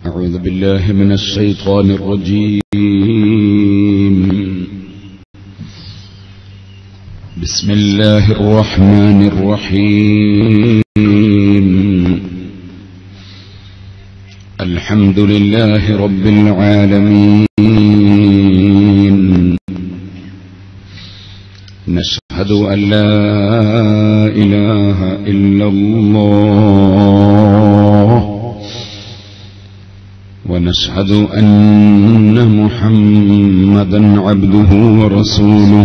أعوذ بالله من الشيطان الرجيم بسم الله الرحمن الرحيم الحمد لله رب العالمين نشهد أن لا إله إلا الله ونشهد أن محمدا عبده ورسوله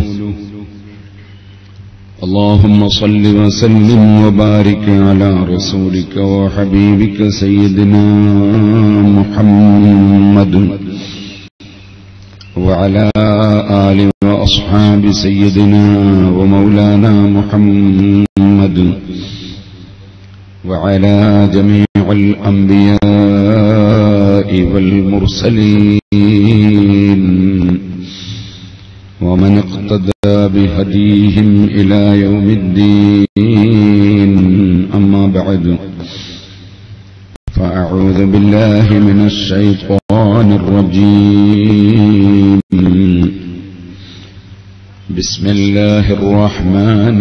اللهم صل وسلم وبارك على رسولك وحبيبك سيدنا محمد وعلى آل وأصحاب سيدنا ومولانا محمد وعلى جميع الأنبياء والمرسلين ومن اقتدى بهديهم إلى يوم الدين أما بعد فأعوذ بالله من الشيطان الرجيم بسم الله الرحمن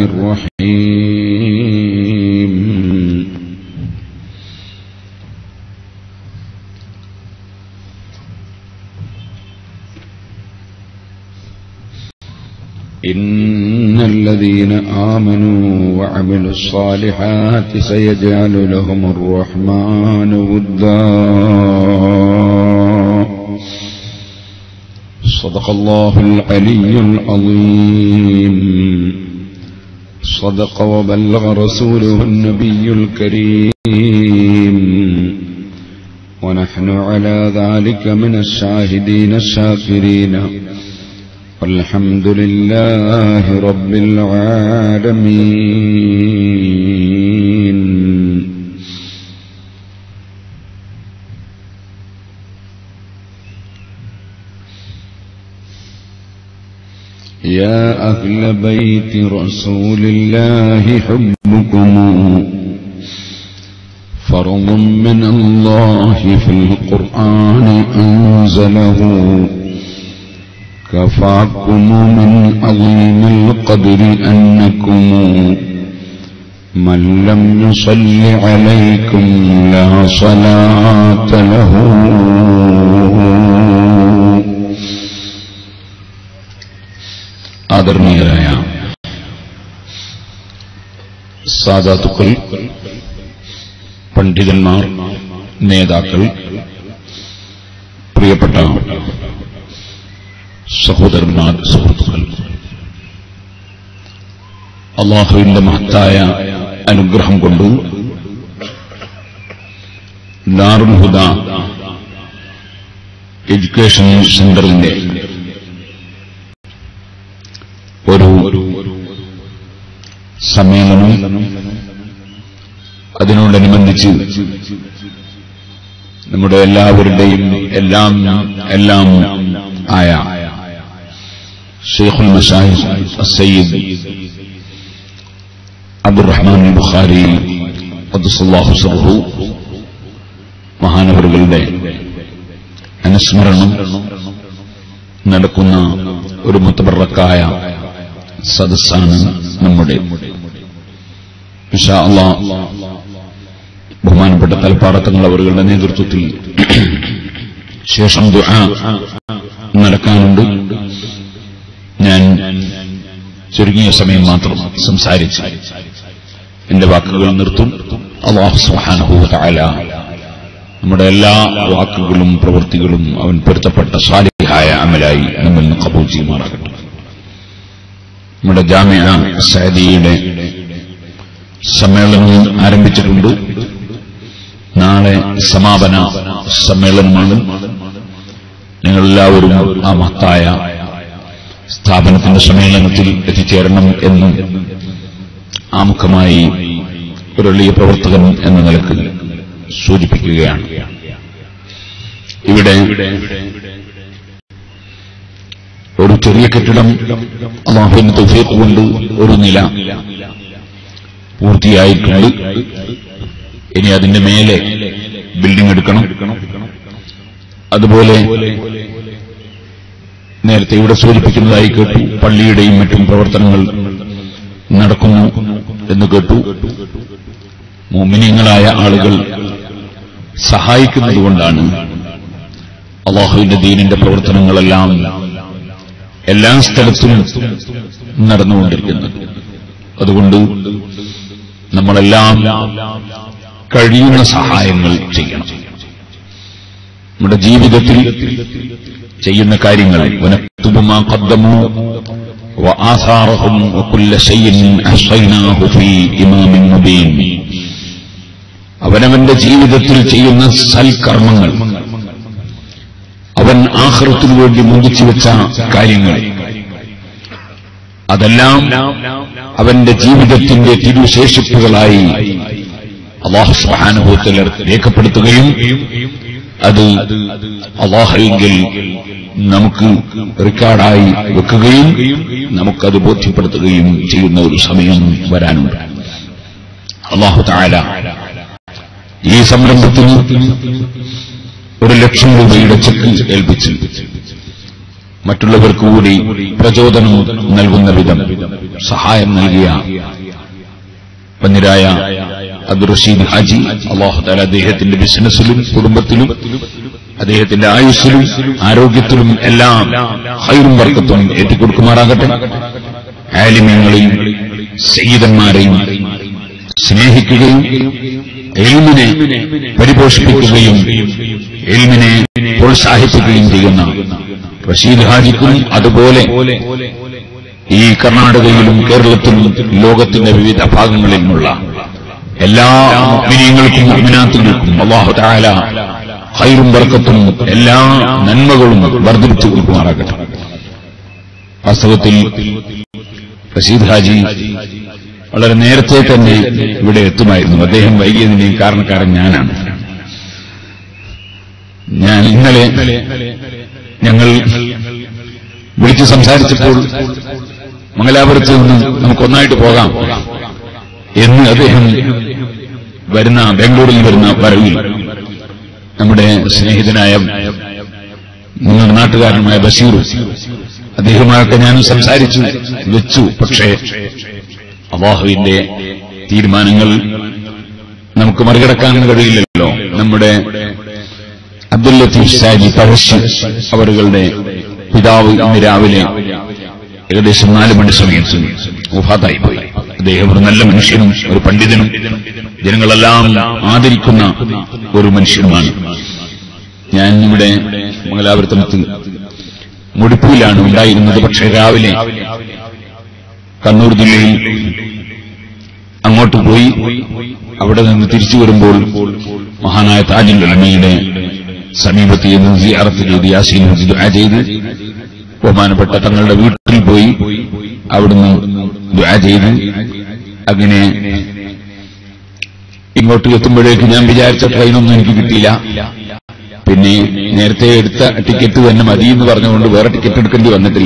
الرحيم إن الذين آمنوا وعملوا الصالحات سيجعل لهم الرحمن ودا صدق الله العلي العظيم صدق وبلغ رسوله النبي الكريم ونحن على ذلك من الشاهدين الشاكرين والحمد لله رب العالمين يا أهل بيت رسول الله حبكم فرض من الله في القرآن أنزله كفاكم من عظيم القدر أنكم من لم يصل عليكم لا صلاة له ആദരണീയരായ സാധാത്തുക്കൾ പണ്ഡിതന്മാർ നേതാക്കൾ പ്രിയപ്പെട്ട സഹോദരന്മാർ സുഹൃത്തുക്കൾ അള്ളാഹുവിന്റെ മഹത്തായ അനുഗ്രഹം കൊണ്ട് ദാറുൽ ഹുദ എഡ്യൂക്കേഷൻ സെന്ററിന്റെ ഒരു സമ്മേളനം അതിനോടനുബന്ധിച്ച് നമ്മുടെ എല്ലാവരുടെയും എല്ലാം എല്ലാം ആയ ഷെയ്ഖുൽ മഷാഹിദ് സയ്യിദ് അബ്ദുറഹ്മാൻ ബുഖാരി അബ്ദുസല്ലാഹു സബ്ഹു മഹാനവറുകളുടെ അനുസ്മരണം നടക്കുന്ന ഒരു മുത്തബറക്കായ സദസ്സാണ് നമ്മുടെ ബഹുമാനപ്പെട്ട തലപ്പാടത്തങ്ങൾ അവരുടെ നേതൃത്വത്തിൽ ശേഷം ദുആ നടക്കാനുണ്ട് ഞാൻ ചുരുങ്ങിയ സമയം മാത്രം സംസാരിച്ച് എന്റെ വാക്കുകൾ നിർത്തും അള്ളാഹു സുബ്ഹാനഹു തആല നമ്മുടെ എല്ലാ വാക്കുകളും പ്രവൃത്തികളും അവൻ പൊരുത്തപ്പെട്ട സാലിഹായ അമലായി നമ്മിൽ നിന്ന് കബൂൽ ചെയ്യുമാറാകട്ടെ നമ്മുടെ ജാമ്യ സൈദിയുടെ സമ്മേളനം ആരംഭിച്ചിട്ടുണ്ട് നാളെ സമാപന സമ്മേളനമാണ് നിങ്ങളെല്ലാവരും ആ മഹത്തായ സ്ഥാപനത്തിന്റെ സമ്മേളനത്തിൽ എത്തിച്ചേരണം എന്ന് ആമുഖമായി ഒരു എളിയ പ്രവർത്തകൻ എന്ന നിലക്ക് സൂചിപ്പിക്കുകയാണ് ഇവിടെ ഒരു ചെറിയ കെട്ടിടം അള്ളാഹുവിന്റെ തൗഫീഖ് കൊണ്ട് ഒരു നില പൂർത്തിയായിട്ടുണ്ട് ഇനി അതിന്റെ മേലെ ബിൽഡിംഗ് എടുക്കണം അതുപോലെ നേരത്തെ ഇവിടെ സൂചിപ്പിക്കുന്നതായി കേട്ടു പള്ളിയുടെയും മറ്റും പ്രവർത്തനങ്ങൾ നടക്കുന്നു എന്ന് കേട്ടു മോമിനിയങ്ങളായ ആളുകൾ സഹായിക്കുന്നതുകൊണ്ടാണ് അള്ളാഹുവിന്റെ ദീനിന്റെ പ്രവർത്തനങ്ങളെല്ലാം എല്ലാ സ്ഥലത്തും നടന്നുകൊണ്ടിരിക്കുന്നത് അതുകൊണ്ട് നമ്മളെല്ലാം കഴിയുന്ന സഹായങ്ങൾ ചെയ്യണം നമ്മുടെ ജീവിതത്തിൽ ചെയ്യുന്ന കാര്യങ്ങൾ ونكتب ما قدموا وآثارهم وكل شيء أحصيناه في إمام مبين അവനവന്റെ ജീവിതത്തിൽ ചെയ്യുന്ന സൽക്കർമ്മങ്ങൾ അവൻ ആഹൃത്തിനു വേണ്ടി മുന്തിച്ചു വെച്ച കാര്യങ്ങൾ അതെല്ലാം അവന്റെ ജീവിതത്തിന്റെ തിരുശേഷിപ്പുകളായി അള്ളാഹു സുഹാനുഭവത്തിൽ രേഖപ്പെടുത്തുകയും അത് അള്ളാഹുവിൽ നമുക്ക് റെക്കോർഡായി വെക്കുകയും നമുക്കത് ബോധ്യപ്പെടുത്തുകയും ചെയ്യുന്ന ഒരു സമയം വരാനുണ്ട് അള്ളാഹു താല ഈ സംരംഭത്തിന് ഒരു ലക്ഷം രൂപയുടെ ചെക്ക് ഏൽപ്പിച്ചു മറ്റുള്ളവർക്ക് കൂടി പ്രചോദനം നൽകുന്ന വിധം സഹായം നൽകിയ പന്നിരായ അബ്ദുൾ റഷീദ് ഹാജി അള്ളാഹു താല അദ്ദേഹത്തിന്റെ ബിസിനസ്സിലും കുടുംബത്തിലും അദ്ദേഹത്തിന്റെ ആയുസ്സിലും ആരോഗ്യത്തിലും എല്ലാം ഹൈറും വർക്കത്തും ഏറ്റിക്കൊടുക്കുമാറാകട്ടെ ആലിമ്യങ്ങളെയും സയ്യിദന്മാരെയും സ്നേഹിക്കുകയും എൽമിനെ പരിപോഷിപ്പിക്കുകയും എൽമിനെ പ്രോത്സാഹിപ്പിക്കുകയും ചെയ്യുന്ന റഷീദ് ഹാജിക്കും അതുപോലെ ഈ കർണാടകയിലും കേരളത്തിലും ലോകത്തിന്റെ വിവിധ ഭാഗങ്ങളിൽ നിന്നുള്ള എല്ലാ മിനിയങ്ങൾക്കും അമിനാത്തുകൾക്കും അള്ളാഹു താല ഹൈറും വർക്കത്തും എല്ലാ നന്മകളും വർദ്ധിപ്പിച്ചു കൊടുക്കുമാറാകട്ടെ വാസ്തവത്തിൽ റഷീദ് ഹാജി വളരെ നേരത്തെ തന്നെ ഇവിടെ എത്തുമായിരുന്നു അദ്ദേഹം വൈകിയതിന്റെയും കാരണക്കാരൻ ഞാനാണ് ഞാൻ ഇന്നലെ ഞങ്ങൾ വിളിച്ച് സംസാരിച്ചപ്പോൾ മംഗലാപുരത്ത് നിന്ന് നമുക്കൊന്നായിട്ട് പോകാം എന്ന് അദ്ദേഹം വരുന്ന ബാംഗ്ലൂരിൽ വരുന്ന വരവിൽ നമ്മുടെ സ്നേഹിതനായ നിങ്ങളുടെ നാട്ടുകാരനുമായ ബഷീർ അദ്ദേഹമായൊക്കെ ഞാൻ സംസാരിച്ചു വെച്ചു പക്ഷേ അള്ളാഹുവിന്റെ തീരുമാനങ്ങൾ നമുക്ക് മറികടക്കാൻ കഴിയില്ലല്ലോ നമ്മുടെ അബ്ദുൽ ലത്തീഫ് സാജി പഴശ്ശി അവരുടെ പിതാവ് ഇന്ന് രാവിലെ ഏകദേശം നാല് മണി സമയത്ത് വഫാത്തായി പോയി അദ്ദേഹം ഒരു നല്ല മനുഷ്യനും ഒരു പണ്ഡിതനും ജനങ്ങളെല്ലാം ആദരിക്കുന്ന ഒരു മനുഷ്യനുമാണ് ഞാൻ ഇവിടെ മംഗലാപുരത്തിനത്ത് മുടിപ്പൂലാണ് ഉണ്ടായിരുന്നത് പക്ഷേ രാവിലെ കണ്ണൂർ ജില്ലയിൽ അങ്ങോട്ട് പോയി അവിടെ നിന്ന് തിരിച്ചു വരുമ്പോൾ മഹാനായ താജുൽ ഉലമയുടെ സമീപത്ത് നിന്ന് സിയാറത്ത് ചെയ്ത് യാസീൻ ദുആ ചെയ്ത് ബഹുമാനപ്പെട്ട തങ്ങളുടെ വീട്ടിൽ പോയി അവിടുന്ന് ദുആ ചെയ്ത് അങ്ങനെ ഇങ്ങോട്ട് എത്തുമ്പോഴേക്ക് ഞാൻ വിചാരിച്ച ട്രെയിനൊന്നും എനിക്ക് കിട്ടിയില്ല പിന്നെ നേരത്തെ എടുത്ത ടിക്കറ്റ് തന്നെ മതി എന്ന് പറഞ്ഞുകൊണ്ട് വേറെ ടിക്കറ്റ് എടുക്കേണ്ടി വന്നിട്ടില്ല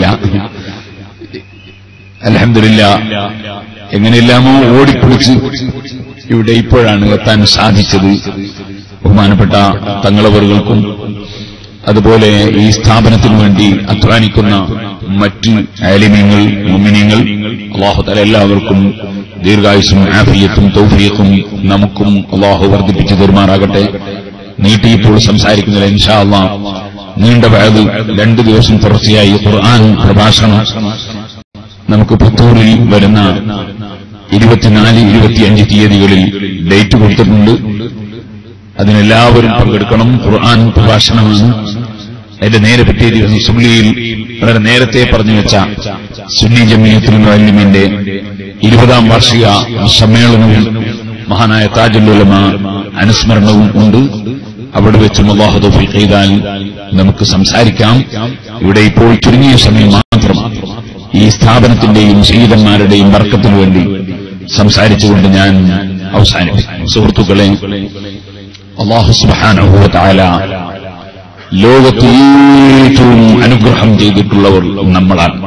അലഹമില്ല എങ്ങനെയെല്ലാമോ ഓടിപ്പിടിച്ച് ഇവിടെ ഇപ്പോഴാണ് എത്താൻ സാധിച്ചത് ബഹുമാനപ്പെട്ട തങ്ങളവറുകൾക്കും അതുപോലെ ഈ സ്ഥാപനത്തിനു വേണ്ടി അധ്വാനിക്കുന്ന മറ്റ് ആലിമ്യങ്ങൾ മുമിനിയങ്ങൾ അള്ളാഹുതല എല്ലാവർക്കും ദീർഘായുസും ആഫിയത്തും തൗഫിയത്തും നമുക്കും അള്ളാഹു വർദ്ധിപ്പിച്ചു തീർമാറാകട്ടെ നീട്ടിയിപ്പോൾ സംസാരിക്കുന്നില്ല ഇൻഷാ അള്ളാ നീണ്ട വയത് രണ്ടു ദിവസം തുടർച്ചയായി ഖുർആൻ പ്രഭാഷണം നമുക്ക് പുത്തൂരിൽ വരുന്ന ഇരുപത്തിനാല് ഇരുപത്തിയഞ്ച് തീയതികളിൽ ഡേറ്റ് കൊടുത്തിട്ടുണ്ട് അതിനെല്ലാവരും പങ്കെടുക്കണം ഖുർആൻ പ്രഭാഷണമാണ് അതിന്റെ നേരെ പിറ്റേ ദിവസം സുള്ളിയിൽ വളരെ നേരത്തെ പറഞ്ഞു വെച്ച സുന്നി ജമീയത്തുൽ മുഅല്ലിമിന്റെ ഇരുപതാം വാർഷിക സമ്മേളനവും മഹാനായ താജുല്ലുലമ അനുസ്മരണവും ഉണ്ട് അവിടെ വെച്ചും അള്ളാഹു തൗഫീഖ് ചെയ്താൽ നമുക്ക് സംസാരിക്കാം ഇവിടെ ഇപ്പോൾ ചുരുങ്ങിയ സമയം മാത്രം ഈ സ്ഥാപനത്തിന്റെയും ശീലന്മാരുടെയും വർക്കത്തിനു വേണ്ടി സംസാരിച്ചുകൊണ്ട് ഞാൻ അവസാനിപ്പിക്കും സുഹൃത്തുക്കളെ അള്ളാഹു സുബാനഹു താല ലോകത്ത് ഏറ്റവും അനുഗ്രഹം ചെയ്തിട്ടുള്ളവർ നമ്മളാണ്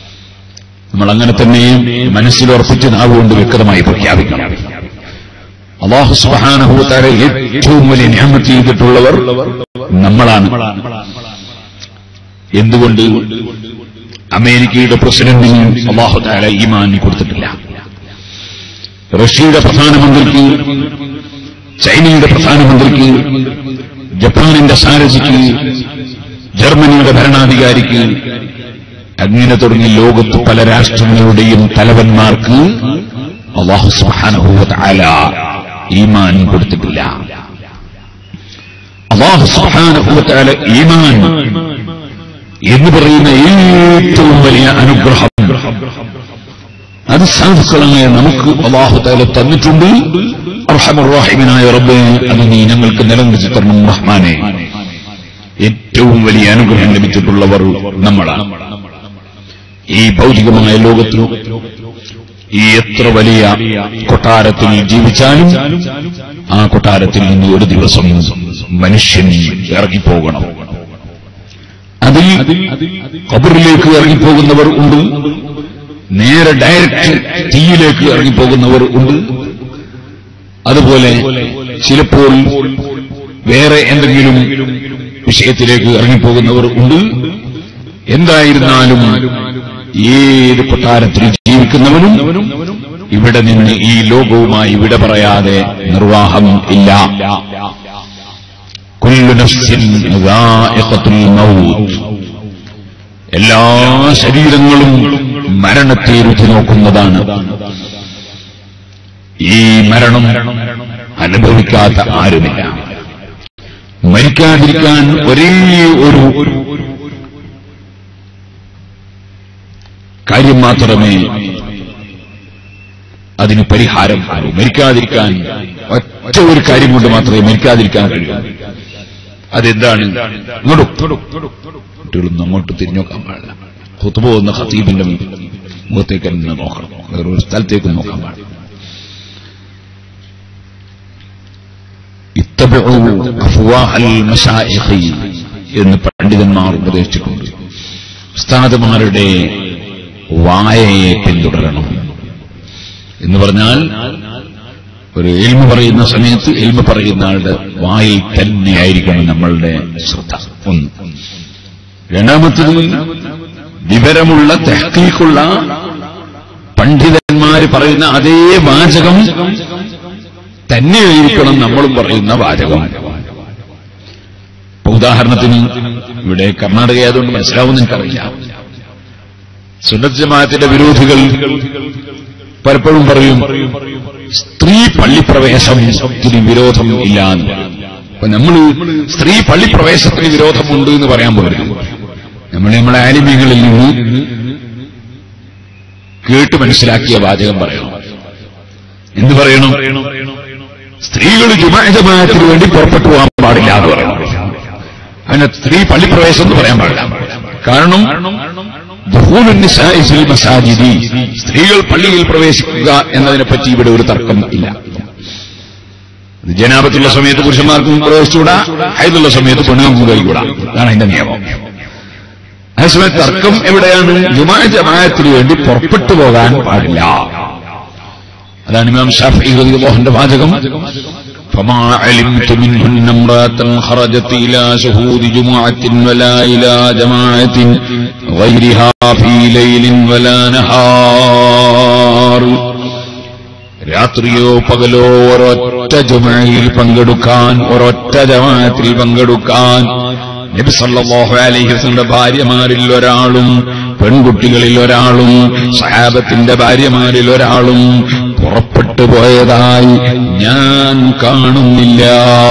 നമ്മൾ അങ്ങനെ തന്നെ മനസ്സിലുറപ്പിച്ച് നാവുകൊണ്ട് വ്യക്തമായി പ്രഖ്യാപിക്കണം അള്ളാഹു സുബാനഹുത്താരെ ഏറ്റവും വലിയ ഞാമത്ത് ചെയ്തിട്ടുള്ളവർ നമ്മളാണ് എന്തുകൊണ്ട് അമേരിക്കയുടെ പ്രസിഡന്റിന് അള്ളാഹു താല ഈമാൻ കൊടുത്തിട്ടില്ല റഷ്യയുടെ പ്രധാനമന്ത്രിക്ക് ചൈനയുടെ പ്രധാനമന്ത്രിക്ക് ജപ്പാനിന്റെ സാരഥിക്ക് ജർമ്മനിയുടെ ഭരണാധികാരിക്ക് അങ്ങനെ തുടങ്ങി ലോകത്ത് പല രാഷ്ട്രങ്ങളുടെയും തലവന്മാർക്ക് അള്ളാഹു സുബാനഹുവ ആല ഈമാൻ കൊടുത്തിട്ടില്ല അള്ളാഹു സുബാനഹുവ ആല ഈമാൻ എന്ന് പറയുന്ന ഏറ്റവും വലിയ അനുഗ്രഹം അത് സാധുക്കളായ നമുക്ക് അള്ളാഹു താല തന്നിട്ടുണ്ട് അർഹമുറാഹിമിനായ റബ്ബെ അത് നീ ഞങ്ങൾക്ക് നിലനിർത്തി തരണം റഹ്മാനെ ഏറ്റവും വലിയ അനുഗ്രഹം ലഭിച്ചിട്ടുള്ളവർ നമ്മളാണ് ഈ ഭൗതികമായ ലോകത്തിൽ ഈ എത്ര വലിയ കൊട്ടാരത്തിൽ ജീവിച്ചാലും ആ കൊട്ടാരത്തിൽ നിന്ന് ഒരു ദിവസം മനുഷ്യൻ ഇറങ്ങിപ്പോകണം അതിൽ ഖബറിലേക്ക് ഇറങ്ങിപ്പോകുന്നവർ ഉണ്ട് നേരെ ഡയറക്റ്റ് തീയിലേക്ക് ഇറങ്ങിപ്പോകുന്നവർ ഉണ്ട് അതുപോലെ ചിലപ്പോൾ വേറെ എന്തെങ്കിലും വിഷയത്തിലേക്ക് ഇറങ്ങിപ്പോകുന്നവർ ഉണ്ട് എന്തായിരുന്നാലും ഏത് കൊട്ടാരത്തിൽ ജീവിക്കുന്നവനും ഇവിടെ നിന്ന് ഈ ലോകവുമായി വിട പറയാതെ നിർവാഹം ഇല്ല കുല്ലു നഫ്സിൻ ദാഇഖത്തുൽ മൗത്ത് എല്ലാ ശരീരങ്ങളും മരണത്തെ രുചി നോക്കുന്നതാണ് ഈ മരണം അനുഭവിക്കാത്ത ആരുമില്ല മരിക്കാതിരിക്കാൻ ഒരേ ഒരു കാര്യം മാത്രമേ അതിന് പരിഹാരം കാണൂ മരിക്കാതിരിക്കാൻ ഒറ്റ ഒരു കാര്യം കൊണ്ട് മാത്രമേ മരിക്കാതിരിക്കാൻ കഴിയൂ അതെന്താണ് ഇങ്ങോട്ടും കുട്ടികളൊന്നും അങ്ങോട്ട് തിരിഞ്ഞു നോക്കാൻ പാടില്ല കുത്തു പോകുന്ന ഖത്തീബിന്റെ മുഖത്തേക്ക് തന്നെ നോക്കണം വേറെ ഒരു സ്ഥലത്തേക്ക് നോക്കാൻ പാടില്ല ഇത്തബിഉ അഫ്വാഹൽ മശായിഖി എന്ന് പണ്ഡിതന്മാർ ഉപദേശിച്ചിട്ടുണ്ട് ഉസ്താദുമാരുടെ വായയെ പിന്തുടരണം എന്ന് പറഞ്ഞാൽ ഒരു എൽമ പറയുന്ന സമയത്ത് എൽമ പറയുന്ന ആളുടെ വായിൽ തന്നെയായിരിക്കണം നമ്മളുടെ ശ്രദ്ധ ഒന്ന് രണ്ടാമത്തത് വിവരമുള്ള തെഹ്ക്കീക്കുള്ള പണ്ഡിതന്മാര് പറയുന്ന അതേ വാചകം തന്നെയായിരിക്കണം നമ്മളും പറയുന്ന വാചകം ഇപ്പൊ ഉദാഹരണത്തിന് ഇവിടെ കർണാടക ആയതുകൊണ്ട് മനസ്സിലാവുന്ന എനിക്കറിയില്ല സുന്നത്ത് ജമാഅത്തിന്റെ വിരോധികൾ പലപ്പോഴും പറയും സ്ത്രീ പള്ളിപ്രവേശത്തിന് വിരോധം ഇല്ല എന്ന് പറയും. അപ്പൊ നമ്മൾ സ്ത്രീ പള്ളിപ്രവേശത്തിന് വിരോധമുണ്ട് എന്ന് പറയാൻ പോകരുത് നമ്മൾ നമ്മളെ ആലിമ്യങ്ങളിൽ നിന്ന് കേട്ട് മനസ്സിലാക്കിയ വാചകം പറയണം എന്ത് പറയണം സ്ത്രീകൾ ജുമാജമാനത്തിന് വേണ്ടി പുറപ്പെട്ടു പോകാൻ പാടില്ല എന്ന് പറയണം അങ്ങനെ സ്ത്രീ പള്ളിപ്രവേശം എന്ന് പറയാൻ പാടില്ല കാരണം ദുഖൂലുൻ നിസാഇ ഫിൽ മസാജിദി സ്ത്രീകൾ പള്ളിയിൽ പ്രവേശിക്കുക എന്നതിനെപ്പറ്റി ഇവിടെ ഒരു തർക്കം ഇല്ല ജനാപത്തുള്ള സമയത്ത് പുരുഷന്മാർക്കും പ്രവേശിച്ചുകൂടാ ഹൈദുള്ള സമയത്ത് പെണ്ണുങ്ങൾക്കും കഴിക്കൂടാ അതാണ് അതിന്റെ നിയമം അതേസമയം തർക്കം എവിടെയാണ് ജുമാ ജമാഅത്തിന് വേണ്ടി പുറപ്പെട്ടു പോകാൻ പാടില്ല അതാണ് ഇമാം ഷാഫി റളിയല്ലാഹുവിന്റെ വാചകം فما علمت منهن امرأة خرجت إلى شهود جمعة ولا إلى جماعة غيرها في ليل ولا نهار രാത്രിയോ പകലോ ഒരൊറ്റ ജുമയിൽ പങ്കെടുക്കാൻ ഒരൊറ്റ ജമാഅത്തിൽ പങ്കെടുക്കാൻ നബി സല്ലല്ലാഹു അലൈഹി വസല്ലമയുടെ ഭാര്യമാരിൽ ഒരാളും പെൺകുട്ടികളിൽ ഒരാളും സഹാബത്തിന്റെ ഭാര്യമാരിൽ ഒരാളും പുറപ്പെട്ടു പോയതായി ഞാൻ കാണുന്നില്ല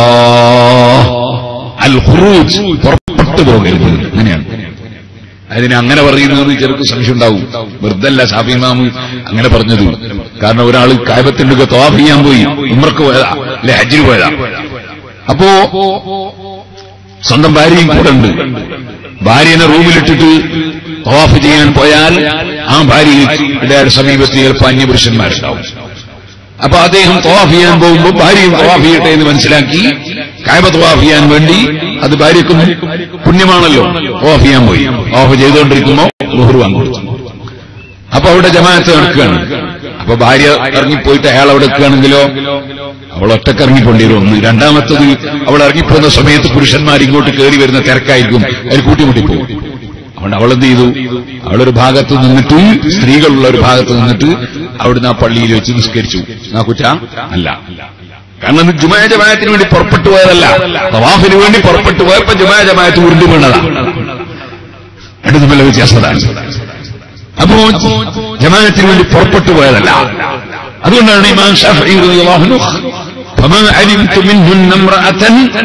അൽ ഖുറൂജ് പുറപ്പെട്ടു പോകരുത് അങ്ങനെയാണ് അതിന് അങ്ങനെ പറയുന്നത് ചെറുക്ക് സംശയം ഉണ്ടാവും വെറുതല്ല ഷാഫിമാമ് അങ്ങനെ പറഞ്ഞത് കാരണം ഒരാൾ കായബത്തിന്റെ തോഫ് ചെയ്യാൻ പോയി ഉമ്രക്ക് പോയതാ അല്ലെ ഹജ്ജിന് പോയതാ അപ്പോ സ്വന്തം ഭാര്യയും കൂടെ ഉണ്ട് ഭാര്യനെ റൂമിലിട്ടിട്ട് തവാഫ് ചെയ്യാൻ പോയാൽ ആ ഭാര്യയുടെ സമീപത്ത് ചിലപ്പോൾ അന്യപുരുഷന്മാരുണ്ടാവും അപ്പൊ അദ്ദേഹം തവാഫ് ചെയ്യാൻ പോകുമ്പോൾ ഭാര്യയും തവാഫ് ചെയ്യട്ടെ എന്ന് മനസ്സിലാക്കി കായബ തവാഫ് ചെയ്യാൻ വേണ്ടി അത് ഭാര്യക്കും പുണ്യമാണല്ലോ തവാഫ് ചെയ്യാൻ പോയി തവാഫ് ചെയ്തുകൊണ്ടിരിക്കുമ്പോ ലുഹർ വാങ്ങി അപ്പൊ അവിടെ ജമാഅത്ത് നടക്കുകയാണ് അപ്പൊ ഭാര്യ ഇറങ്ങിപ്പോയിട്ട് അയാൾ അവിടെ നിൽക്കുകയാണെങ്കിലോ അവൾ ഒറ്റക്ക് ഇറങ്ങിക്കൊണ്ടിരും ഒന്ന് രണ്ടാമത്തത് അവൾ ഇറങ്ങിപ്പോകുന്ന സമയത്ത് പുരുഷന്മാർ ഇങ്ങോട്ട് കയറി വരുന്ന തിരക്കായിരിക്കും അതിൽ കൂട്ടിമുട്ടിപ്പോകും അതുകൊണ്ട് അവളെന്ത് ചെയ്തു അവളൊരു ഭാഗത്ത് നിന്നിട്ട് സ്ത്രീകളുള്ള ഒരു ഭാഗത്ത് നിന്നിട്ട് അവിടുന്ന് ആ പള്ളിയിൽ വെച്ച് നിസ്കരിച്ചു ആ കുറ്റ അല്ല കാരണം ഇത് ജുമാ ജമായത്തിന് വേണ്ടി പുറപ്പെട്ടു പോയതല്ല തവാഫിന് വേണ്ടി പുറപ്പെട്ടു പോയപ്പോ ജുമാ ജമായത്ത് ഉരുണ്ടു വീണതാ രണ്ടു തമ്മിലുള്ള വ്യത്യാസതാണ് അപ്പോ ജമാഅത്തിന് വേണ്ടി പുറപ്പെട്ടു പോയതല്ല അതുകൊണ്ടാണ് ഇമാം ഷാഫി റളിയല്ലാഹു അൻഹു فما علمت منهن امرأة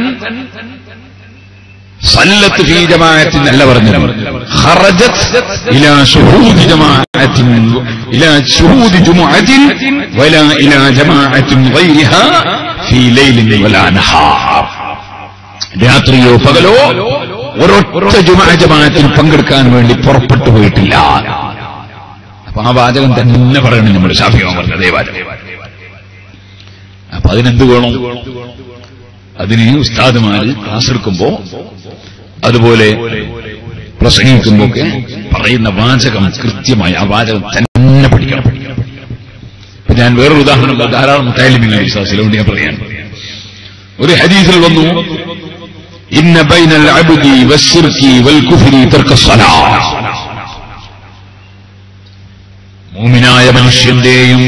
صلت في جماعة അല്ല പറഞ്ഞത് خرجت إلى شهود جماعة إلى شهود جمعة ولا إلى جماعة غيرها في ليل ولا نهار രാത്രിയോ പകലോ ഒരൊറ്റ ജുമാ ജമാഅത്തിൽ പങ്കെടുക്കാൻ വേണ്ടി പുറപ്പെട്ടു പോയിട്ടില്ല അപ്പൊ ആ വാചകം തന്നെ പറയണം നമ്മൾ ഷാഫിമാൻ പറഞ്ഞ അതേ വാചകം അപ്പൊ അതിനെന്ത് വേണം അതിന് ഉസ്താദുമാര് ക്ലാസ് എടുക്കുമ്പോ അതുപോലെ പ്രസംഗിക്കുമ്പോ ഒക്കെ പറയുന്ന വാചകം കൃത്യമായി ആ വാചകം തന്നെ പഠിക്കണം ഇപ്പൊ ഞാൻ വേറൊരു ഉദാഹരണം ധാരാളം മുത്താലിമില്ല വിശ്വാസത്തിലുണ്ട് ഞാൻ പറയാൻ ഒരു ഹദീസിൽ വന്നു ഇന്ന ബൈനൽ അബ്ദി വസ്സിർക്കി വൽ കുഫ്രി തർക്ക സ്വലാത്ത് മൂമിനായ മനുഷ്യന്റെയും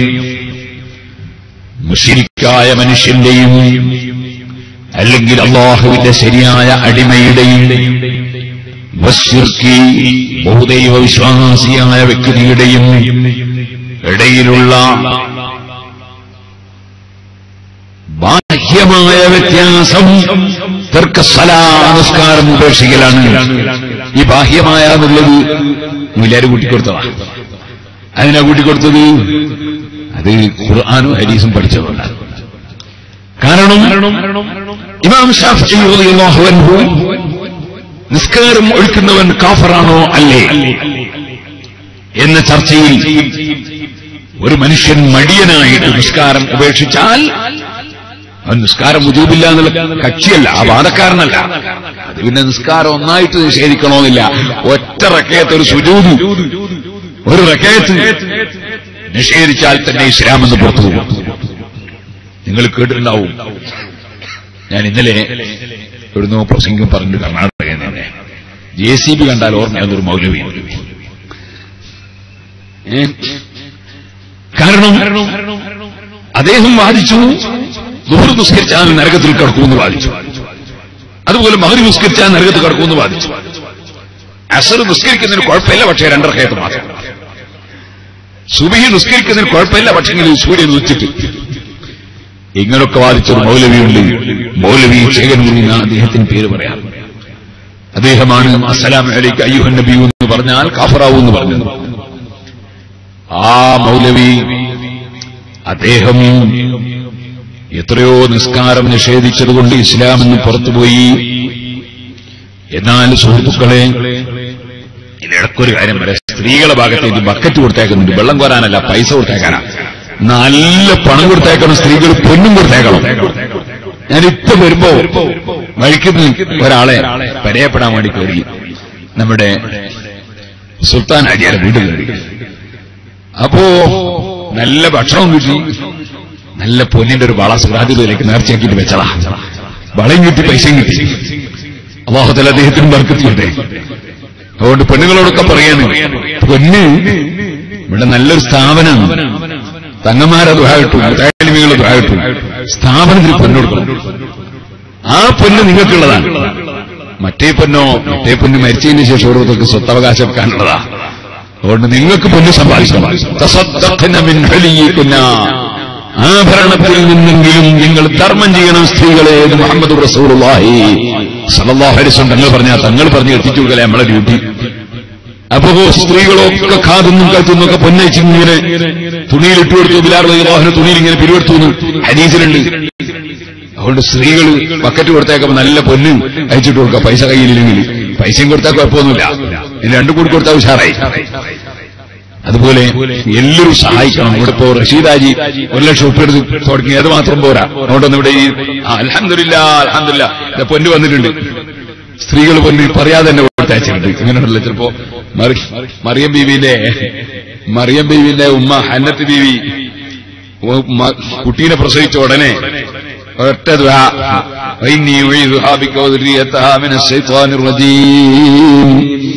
മുഷിരിക്കായ മനുഷ്യന്റെയും അല്ലെങ്കിൽ അള്ളാഹുവിന്റെ ശരിയായ അടിമയുടെയും വസ്സിർക്കി ബഹുദൈവ വിശ്വാസിയായ വ്യക്തിയുടെയും ഇടയിലുള്ള ബാഹ്യമായ വ്യത്യാസം തർക്കസലാ നമസ്കാരം ഉപേക്ഷിക്കലാണ് ഈ ബാഹ്യമായ എന്നുള്ളത് മുല്ലാര് കൂട്ടിക്കൊടുത്തതാണ് അതിനാ കൂട്ടിക്കൊടുത്തത് അത് ഖുർആാനും ഹരീസും പഠിച്ചതുകൊണ്ടാണ് കാരണം ഇമാം ഷാഫി റളിയല്ലാഹു അൻഹു നിസ്കാരം ഒഴിക്കുന്നവൻ കാഫറാണോ അല്ലേ എന്ന ചർച്ചയിൽ ഒരു മനുഷ്യൻ മടിയനായിട്ട് നിസ്കാരം ഉപേക്ഷിച്ചാൽ അവൻ നിസ്കാരം മുജൂബില്ല എന്നുള്ള കക്ഷിയല്ല ആ വാദക്കാരനല്ല അത് പിന്നെ നിസ്കാരം ഒന്നായിട്ട് നിഷേധിക്കണമെന്നില്ല ഒറ്റ റക്കയത്ത് ഒരു സുജൂത് ഒരു റക്കയത്ത് നിഷേധിച്ചാൽ തന്നെ ഇസ്ലാം എന്ന് പുറത്തു പോകും നിങ്ങൾ കേട്ടിട്ടുണ്ടാവും ഞാൻ ഇന്നലെ ഒരു നോ പ്രസംഗം പറഞ്ഞു കർണാടകയിൽ തന്നെ ജെ സി ബി കണ്ടാൽ ഓർമ്മ ഒരു മൗലവി ഏ? കാരണം അദ്ദേഹം വാദിച്ചു ദുഹർ നിസ്കരിച്ചാൽ നരകത്തിൽ കിടക്കുമെന്ന് വാദിച്ചു അതുപോലെ മകരി നിസ്കരിച്ചാൽ നരകത്തിൽ കിടക്കുമെന്ന് വാദിച്ചു അസർ നിസ്കരിക്കുന്നതിന് കുഴപ്പമില്ല പക്ഷേ രണ്ടരക്കയത്ത് മാത്രം സുബഹി നിസ്കരിക്കുന്നതിന് കുഴപ്പമില്ല പക്ഷെങ്കിൽ സൂര്യൻ ഉദിച്ചിട്ട് ഇങ്ങനൊക്കെ വാദിച്ചൊരു മൗലവിയുണ്ട് മൗലവി ചേകനൂർ എന്ന അദ്ദേഹത്തിന് പേര് പറയാം അദ്ദേഹമാണ് അസ്സലാം അലൈക്ക് അയ്യുഹൻ നബി എന്ന് പറഞ്ഞാൽ കാഫറാവൂ എന്ന് പറഞ്ഞത് ആ മൗലവി അദ്ദേഹം എത്രയോ നിസ്കാരം നിഷേധിച്ചതുകൊണ്ട് ഇസ്ലാം എന്ന് പുറത്തുപോയി എന്നാൽ സുഹൃത്തുക്കളെ ഇതിടക്കൊരു കാര്യം വരെ സ്ത്രീകളെ ഭാഗത്ത് ഇത് ബക്കറ്റ് കൊടുത്തേക്കുന്നുണ്ട് വെള്ളം കോരാനല്ല പൈസ കൊടുത്തേക്കാനാ നല്ല പണം കൊടുത്തേക്കണം സ്ത്രീകൾ പൊന്നും കൊടുത്തേക്കണം ഞാനിപ്പോ വരുമ്പോ വഴിക്കുന്ന ഒരാളെ പരിചയപ്പെടാൻ വേണ്ടി കയറി നമ്മുടെ സുൽത്താൻ അജിയുടെ വീട് കയറി അപ്പോ നല്ല ഭക്ഷണവും കിട്ടി നല്ല പൊന്നിന്റെ ഒരു വള സുഖാതിലേക്ക് നേർച്ചയാക്കിയിട്ട് വെച്ചതാ വളയും കിട്ടി പൈസയും കിട്ടി അള്ളാഹുത്തല അദ്ദേഹത്തിനും വർക്കത്തിയുണ്ട് അതുകൊണ്ട് പെണ്ണുങ്ങളോടൊക്കെ പറയാണ് പൊന്ന് ഇവിടെ നല്ലൊരു സ്ഥാപനമാണ് തങ്ങന്മാരെ ദ്വായിട്ടു മുതാലിമികളെ ദ്വായിട്ടു സ്ഥാപനത്തിന് പൊന്നു കൊടുക്കണം ആ പൊന്ന് നിങ്ങൾക്കുള്ളതാണ് മറ്റേ പൊന്നോ മറ്റേ പൊന്ന് മരിച്ചതിന് ശേഷം ഓരോരുത്തർക്ക് സ്വത്തവകാശം വെക്കാനുള്ളതാ അതുകൊണ്ട് നിങ്ങൾക്ക് പൊന്ന് സമ്പാദിക്കണം തസദ്ദഖ്ന മിൻ ഹലിയിക്കുന്ന ആഭരണത്തിൽ നിന്നെങ്കിലും നിങ്ങൾ ധർമ്മം ചെയ്യണം സ്ത്രീകളെ എന്ന് മുഹമ്മദ് റസൂലുള്ളാഹി സല്ലല്ലാഹു അലൈഹി വസല്ലം തങ്ങൾ പറഞ്ഞാൽ തങ്ങൾ പറഞ്ഞു എത്തിച്ചു കൊടുക്കലേ നമ്മളെ ഡ്യൂട്ടി അപ്പോ സ്ത്രീകളൊക്കെ കാതുന്നും കഴുത്തുന്നും ഒക്കെ പൊന്നയിച്ച് ഇങ്ങനെ തുണിയിൽ ഇട്ടു കൊടുത്തു ബിലാർ വാഹന തുണിയിൽ ഇങ്ങനെ പിരിവെടുത്തു എന്ന് ഹദീസിലുണ്ട് അതുകൊണ്ട് സ്ത്രീകൾ ബക്കറ്റ് കൊടുത്തേക്കുമ്പോ നല്ല പൊന്ന് അയച്ചിട്ട് കൊടുക്കുക പൈസ കയ്യിലില്ലെങ്കിൽ പൈസയും കൊടുത്താൽ കുഴപ്പമൊന്നുമില്ല ഇത് രണ്ടും കൂടി കൊടുത്താൽ ഉഷാറായി അതുപോലെ എല്ലാവരും സഹായിക്കണം ഇവിടെ ഇപ്പോ റഷീദാജി ഒരു ലക്ഷം ഉപ്പ് എടുത്ത് തുടങ്ങി അത് മാത്രം പോരാ അതുകൊണ്ടൊന്നും ഇവിടെ ഈ അലഹമില്ല അലഹമില്ല പൊന്ന് വന്നിട്ടുണ്ട് സ്ത്രീകൾ പൊന്ന് പറയാതെ തന്നെ കൊടുത്തയച്ചിട്ടുണ്ട് ഇങ്ങനെയുള്ള ചിലപ്പോ മറി- മറിയം ബീവിന്റെ മറിയം ബീവിന്റെ ഉമ്മ ഹന്നത്ത് ബീവി ഓ- മ- കുട്ടീനെ പ്രസവിച്ച ഉടനെ ഒറ്റ ദുആ. وإني أعيذها بك وذريتها من الشيطان الرجيم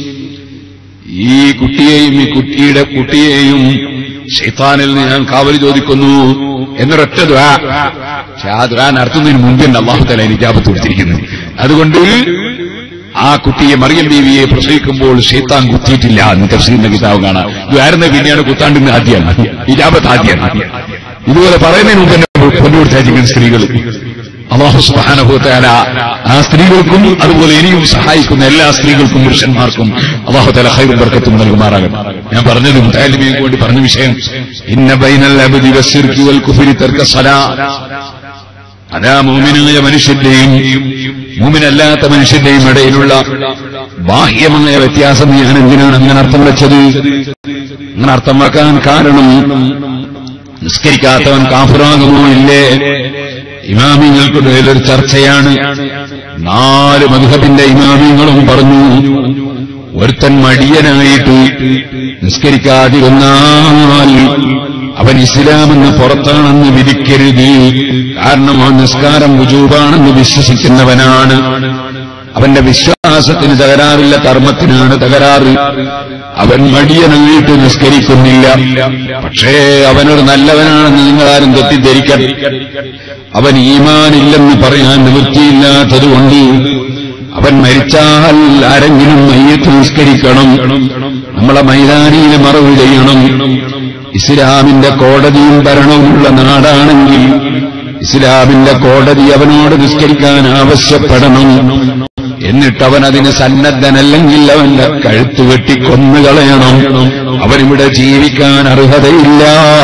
ഈ കുട്ടിയെയും ഈ കുട്ടിയുടെ കുട്ടിയെയും ഷെയ്ത്താനിൽ നിന്ന് ഞാൻ കാവലി ചോദിക്കുന്നു എന്നൊരൊറ്റ ദ്വാ പക്ഷെ ആ ദ്വാ നടത്തുന്നതിന് മുമ്പ് തന്നെ അള്ളാഹു തല എനിക്കാപത്ത് കൊടുത്തിരിക്കുന്നു അതുകൊണ്ട് ആ കുട്ടിയെ മറിയം ബീവിയെ പ്രസവിക്കുമ്പോൾ ഷെയ്ത്താൻ കുത്തിയിട്ടില്ല എന്ന് തഫ്സീറിന്റെ കിതാബ് കാണാം ദ്വാരുന്ന പിന്നെയാണ് കുത്താണ്ടുന്ന ആദ്യമാണ് ഇജാബത്ത് ആദ്യമാണ് ഇതുപോലെ പറയുന്നതിന് മുമ്പ് തന്നെ കൊണ്ടുകൊടുത്തായിരിക്കും സ്ത്രീകൾ അള്ളാഹു സുബാനുഭവത്താല ആ സ്ത്രീകൾക്കും അതുപോലെ ഇനിയും സഹായിക്കുന്ന എല്ലാ സ്ത്രീകൾക്കും പുരുഷന്മാർക്കും അള്ളാഹു താല ഹൈറും ബർക്കത്തും നൽകുമാറാകട്ടെ ഞാൻ പറഞ്ഞത് മുത്താലിമിക്ക് വേണ്ടി പറഞ്ഞ വിഷയം ഇന്ന ബൈനൽ അബ്ദി വസ്സിർക്കി വൽ കുഫ്രി തർക്ക സലാ അതാ മൂമിനായ മനുഷ്യന്റെയും മൂമിനല്ലാത്ത മനുഷ്യന്റെയും ഇടയിലുള്ള ബാഹ്യമായ വ്യത്യാസം ഞാൻ എന്തിനാണ് അങ്ങനെ അർത്ഥം വെച്ചത് അങ്ങനെ അർത്ഥം വെക്കാൻ കാരണം നിസ്കരിക്കാത്തവൻ കാഫുറാകുമോ ഇല്ലേ ഇമാമിങ്ങൾക്കിടയിൽ ഒരു ചർച്ചയാണ് നാല് മധുഹബിന്റെ ഇമാമിങ്ങളും പറഞ്ഞു ഒരുത്തൻ മടിയനായിട്ട് നിസ്കരിക്കാതിരുന്നാൽ അവൻ ഇസ്ലാമെന്ന് പുറത്താണെന്ന് വിധിക്കരുത് കാരണം അവൻ നിസ്കാരം വുജൂബാണെന്ന് വിശ്വസിക്കുന്നവനാണ് അവന്റെ വിശ്വാസത്തിന് തകരാറില്ല കർമ്മത്തിനാണ് തകരാറ് അവൻ മടിയനായിട്ട് നിസ്കരിക്കുന്നില്ല പക്ഷേ അവനൊരു നല്ലവനാണെന്ന് നിങ്ങളാരും തെറ്റിദ്ധരിക്കണം അവൻ ഈമാനില്ലെന്ന് പറയാൻ നിവൃത്തിയില്ലാത്തതുകൊണ്ട് അവൻ മരിച്ചാൽ ആരെങ്കിലും മയ്യത്ത് നിസ്കരിക്കണം നമ്മളെ മൈതാനിയിൽ മറവ് ചെയ്യണം ഇസ്ലാമിന്റെ കോടതിയും ഭരണവുമുള്ള നാടാണെങ്കിൽ ഇസ്ലാമിന്റെ കോടതി അവനോട് നിസ്കരിക്കാൻ ആവശ്യപ്പെടണം എന്നിട്ട് അവൻ അതിന് സന്നദ്ധനല്ലെങ്കിൽ അവന്റെ കഴുത്ത് വെട്ടി കൊന്നുകളയണം അവനിവിടെ ജീവിക്കാൻ അർഹതയില്ല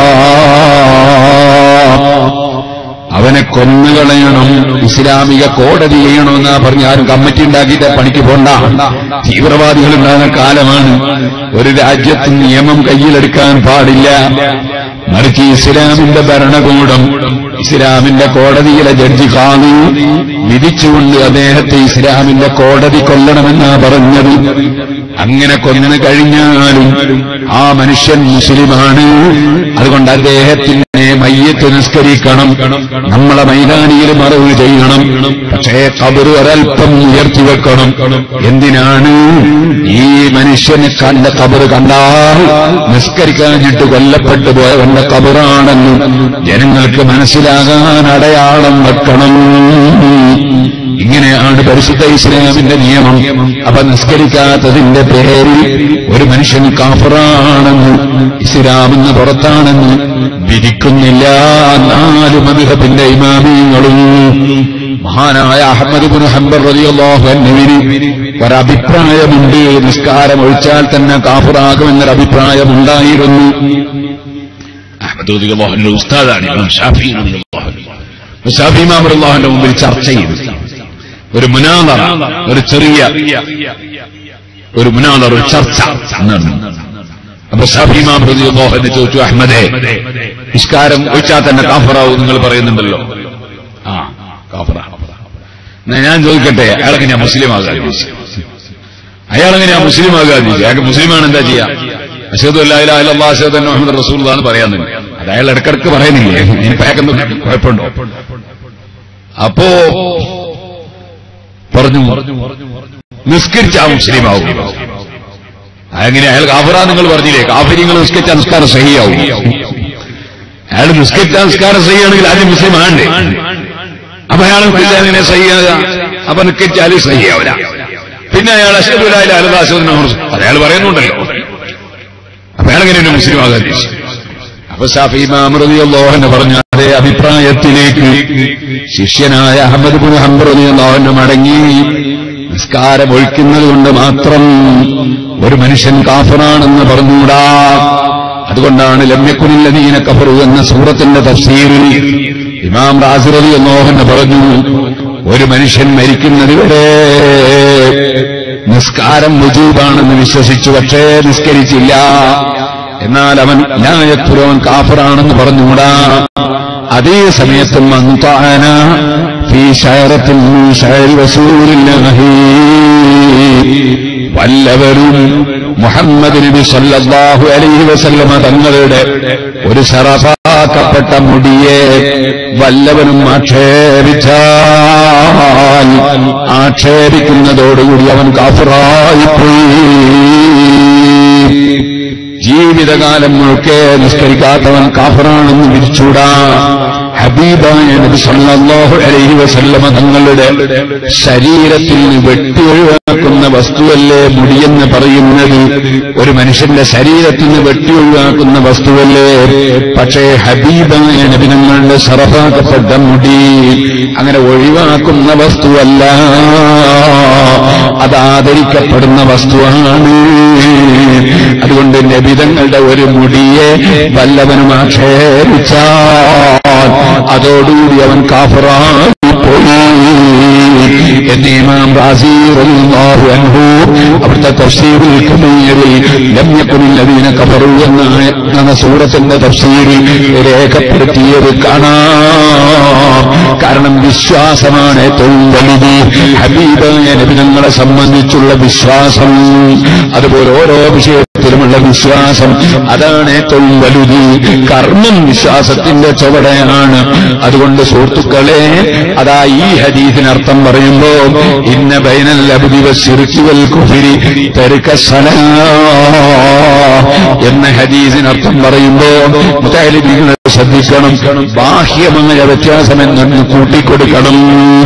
അവനെ കൊന്നുകളയണം ഇസ്ലാമിക കോടതി ചെയ്യണമെന്നാ പറഞ്ഞ ആരും കമ്മിറ്റി ഉണ്ടാക്കിയിട്ട് പണിക്ക് പോണ്ട തീവ്രവാദികൾ ഉണ്ടാകുന്ന കാലമാണ് ഒരു രാജ്യത്ത് നിയമം കയ്യിലെടുക്കാൻ പാടില്ല മറിച്ച് ഇസ്ലാമിന്റെ ഭരണകൂടം ഇസ്ലാമിന്റെ കോടതിയിലെ ജഡ്ജി ഖാദി വിധിച്ചുകൊണ്ട് അദ്ദേഹത്തെ ഇസ്ലാമിന്റെ കോടതി കൊല്ലണമെന്നാ പറഞ്ഞത് അങ്ങനെ കൊന്നു കഴിഞ്ഞാലും ആ മനുഷ്യൻ മുസ്ലിമാണ് അതുകൊണ്ട് അദ്ദേഹത്തിനെ മയ്യത്ത് നിസ്കരിക്കണം നമ്മളെ മൈതാനിയിൽ മറവ് ചെയ്യണം പക്ഷേ കബറ് ഒരൽപ്പം ഉയർത്തി വെക്കണം എന്തിനാണ് ഈ മനുഷ്യനെ കണ്ട കബറ് കണ്ടാൽ നിസ്കരിക്കാഞ്ഞിട്ട് കൊല്ലപ്പെട്ടു പോയവന്റെ കബറാണെന്നും ജനങ്ങൾക്ക് മനസ്സിലാകാൻ അടയാളം വെക്കണം ഇങ്ങനെയാണ് പരിശുദ്ധ ഇസ്ലാമിന്റെ നിയമം അപ്പൊ നിസ്കരിക്കാത്തതിന്റെ പേരിൽ ഒരു മനുഷ്യൻ കാഫറാണെന്ന് ഇസ്ലാമെന്ന് പുറത്താണെന്ന് വിധിക്കുന്നില്ല നാല് മധുഹബിന്റെ ഇമാമിയങ്ങളും മഹാനായ അഹമ്മദ് ബുൻ ഹംബർ റളിയല്ലാഹു അൻഹുവിന് ഒരഭിപ്രായമുണ്ട് നിസ്കാരം ഒഴിച്ചാൽ തന്നെ കാഫറാകുമെന്നൊരു അഭിപ്രായമുണ്ടായിരുന്നു അഹമ്മദ് റളിയല്ലാഹുവിന്റെ ഉസ്താദാണ് ഇമാം ഷാഫി റളിയല്ലാഹു അൻഹു. ഷാഫി ഇമാം റളിയല്ലാഹുവിന്റെ മുമ്പിൽ ചർച്ച ചെയ്തു ഒരു മുനാദറ ഒരു ചെറിയ ഒരു മുനാദർ ഒരു ചർച്ച നടന്നു അപ്പൊ ഷാഫി ഇമാം റളിയല്ലാഹു അൻഹു ചോദിച്ചു അഹമ്മദേ നിസ്കാരം ഒഴിച്ചാൽ തന്നെ കാഫറാവും നിങ്ങൾ പറയുന്നുണ്ടല്ലോ ആ കാഫറ എന്നാ ഞാൻ ചോദിക്കട്ടെ അയാളെങ്ങനെയാ മുസ്ലിം ആകാൻ അയാളെങ്ങനെയാ മുസ്ലിം ആകാൻ അയാൾക്ക് മുസ്ലിമാണ് എന്താ ചെയ്യാ അഷദ് അല്ലാ അഷദ് മുഹമ്മദ് റസൂൽ എന്ന് പറയാൻ തന്നെ അത് അയാൾ ഇടക്കിടക്ക് പറയുന്നില്ലേ എനിക്ക് അയാൾക്കെന്തും കുഴപ്പമുണ്ടോ അപ്പോ പറഞ്ഞു നിസ്കരിച്ച ആ മുസ്ലിം ആവും അങ്ങനെ അയാൾ കാഫറ നിങ്ങൾ പറഞ്ഞില്ലേ കാഫര്യങ്ങൾ നിസ്കരിച്ച നിസ്കാരം സഹിയാവും അയാൾ നിസ്കരിച്ച നിസ്കാരം സഹിയാണെങ്കിൽ ആദ്യം മുസ്ലിം ആണ്ടേ അപ്പൊ അയാൾ എങ്ങനെ സഹിയാക അപ്പൊ നിസ്കരിച്ചാലും സഹിയാവില്ല പിന്നെ അയാൾ അഷദുലായ അലദാസോദന അയാൾ പറയുന്നുണ്ടല്ലോ അപ്പൊ അയാൾ എങ്ങനെ മുസ്ലിം ആകാൻ ഉദ്ദേശിച്ചു അപ്പൊ ഷാഫി മാമൃതിയല്ലോഹന് പറഞ്ഞ അതേ അഭിപ്രായത്തിലേക്ക് ശിഷ്യനായ അഹമ്മദ് ബുൻ ഹംബറിയല്ലോഹന് മടങ്ങി നിസ്കാരം ഒഴിക്കുന്നത് കൊണ്ട് മാത്രം ഒരു മനുഷ്യൻ കാഫറാണെന്ന് പറഞ്ഞുകൂടാ അതുകൊണ്ടാണ് ലമ്യക്കുനില്ലതീന കഫറു എന്ന സൂറത്തിന്റെ തഫ്സീറിൽ ഇമാം റാസിറലി എന്നോഹന് പറഞ്ഞു ഒരു മനുഷ്യൻ മരിക്കുന്നത് വരെ നിസ്കാരം മുജൂബാണെന്ന് വിശ്വസിച്ചു പക്ഷേ നിസ്കരിച്ചില്ല എന്നാൽ അവൻ ന്യായത്തുരവൻ കാഫറാണെന്ന് പറഞ്ഞുകൂടാ അതേ സമയത്തും അന്താന ഫീ ശയറത്തിൽ ശയൽ വസൂലില്ലാഹി വല്ലവരും മുഹമ്മദ് നബി സല്ലല്ലാഹു അലൈഹി വസല്ലമ തങ്ങളുടെ ഒരു ശറഫാക്കപ്പെട്ട മുടിയെ വല്ലവനും ആക്ഷേപിച്ചാൽ ആക്ഷേപിക്കുന്നതോടുകൂടി അവൻ കാഫറായിപ്പോയി ജീവിതകാലം മുഴുക്കെ നിസ്കരിക്കാത്തവൻ കാഫറാണെന്ന് വിരിച്ചൂടാ ഹബീബായ നബി സല്ലല്ലാഹു അലൈഹി വസല്ലമ തങ്ങളുടെ ശരീരത്തിൽ നിന്ന് വെട്ടി ഒഴിവാക്കുന്ന വസ്തുവല്ലേ മുടിയെന്ന് പറയുന്നത് ഒരു മനുഷ്യന്റെ ശരീരത്തിൽ നിന്ന് വെട്ടി ഒഴിവാക്കുന്ന വസ്തുവല്ലേ പക്ഷേ ഹബീബായ നബി തങ്ങളുടെ സറഫാക്കപ്പെട്ട മുടി അങ്ങനെ ഒഴിവാക്കുന്ന വസ്തുവല്ല അത് ആദരിക്കപ്പെടുന്ന വസ്തുവാണ് അതുകൊണ്ട് നബിതങ്ങളുടെ ഒരു മുടിയെ വല്ലവനും ആക്ഷേപിച്ചാൽ അതോടുകൂടി അവൻ കാഫറായി പോയി എന്ന് ഇമാം റാസി റളിയല്ലാഹു അൻഹു അവിടുത്തെ തഫ്സീറിൽ കബീറിൽ ലം യകുനിൽ ലദീന കഫറു എന്ന ആയ- എന്ന സൂറത്തിന്റെ തഫ്സീറിൽ രേഖപ്പെടുത്തിയത് കാണാം കാരണം വിശ്വാസമാണ് ഏറ്റവും വലുത് ഹബീബായ നബിനങ്ങളെ സംബന്ധിച്ചുള്ള വിശ്വാസം അതുപോലെ ഓരോ വിഷയത്തിലുമുള്ള വിശ്വാസം അതാണ് ഏറ്റവും വലുത് കർമ്മം വിശ്വാസത്തിന്റെ ചുവടയാണ് അതുകൊണ്ട് സുഹൃത്തുക്കളെ അതാ ഈ ഹദീസിനർത്ഥം പറയുമ്പോ ഇന്ന ബൈനൽ അബ്ദി വശിർക്കി വൽ കുഫരി തരുക സലാ എന്ന ഹദീസിനർത്ഥം പറയുമ്പോ മുതാലിബികളെ ശ്രദ്ധിക്കണം ബാഹ്യമായ വ്യത്യാസം എന്നൊന്ന് കൂട്ടിക്കൊടുക്കണം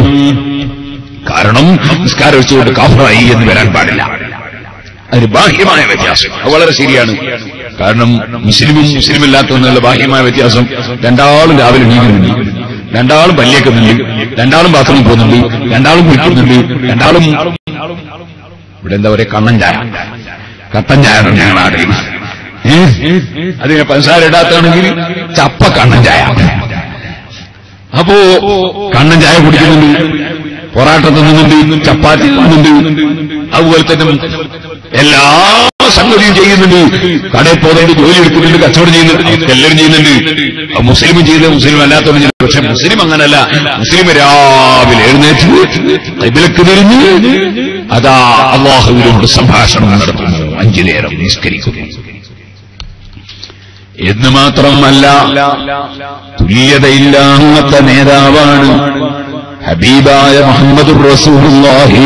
കാരണം നിസ്കാരം വെച്ചുകൊണ്ട് കാഫറായി എന്ന് വരാൻ പാടില്ല അതിന് ബാഹ്യമായ വ്യത്യാസം അത് വളരെ ശരിയാണ് കാരണം മുസ്ലിമും മുസ്ലിമില്ലാത്തതെന്നുള്ള ബാഹ്യമായ വ്യത്യാസം രണ്ടാളും രാവിലെ നീങ്ങുന്നുണ്ട് രണ്ടാളും പല്ലിയേക്കുന്നുണ്ട് രണ്ടാളും ബാത്റൂമിൽ പോകുന്നുണ്ട് രണ്ടാളും കുളിക്കുന്നുണ്ട് രണ്ടാളും ഇവിടെ എന്താ പറയുക കണ്ണൻ ചായ കട്ടൻ ചായ ആണ് ഞങ്ങൾ ആടുന്നത് അതിന് പഞ്ചസാര ഇടാത്താണെങ്കിൽ ചപ്പ കണ്ണൻ ചായ അപ്പോ കണ്ണൻ ചായ കുടിക്കുന്നുണ്ട് പൊറാട്ട തിന്നുന്നുണ്ട് ചപ്പാത്തി തിന്നുന്നുണ്ട് അതുപോലെ തന്നെ എല്ലാ സംഗതിയും ചെയ്യുന്നുണ്ട് കടയിൽ പോകുന്നുണ്ട് ജോലി എടുക്കുന്നുണ്ട് കച്ചവടം ചെയ്യുന്നുണ്ട് അതൊക്കെ എല്ലാവരും ചെയ്യുന്നുണ്ട് അത് മുസ്ലിമും ചെയ്യുന്നത് മുസ്ലിം അല്ലാത്തവരും ചെയ്യുന്നത് പക്ഷെ മുസ്ലിം അങ്ങനല്ല മുസ്ലിം രാവിലെ എഴുന്നേറ്റ് കൈബിലക്ക് തിരിഞ്ഞ് അതാ അള്ളാഹുവിനോട് സംഭാഷണം നടത്തുന്നു അഞ്ചു നേരം നിസ്കരിക്കുന്നു എന്ന് മാത്രമല്ല തുല്യതയില്ലാത്ത നേതാവാണ് ഹബീബായ മുഹമ്മദ് റസൂലുള്ളാഹി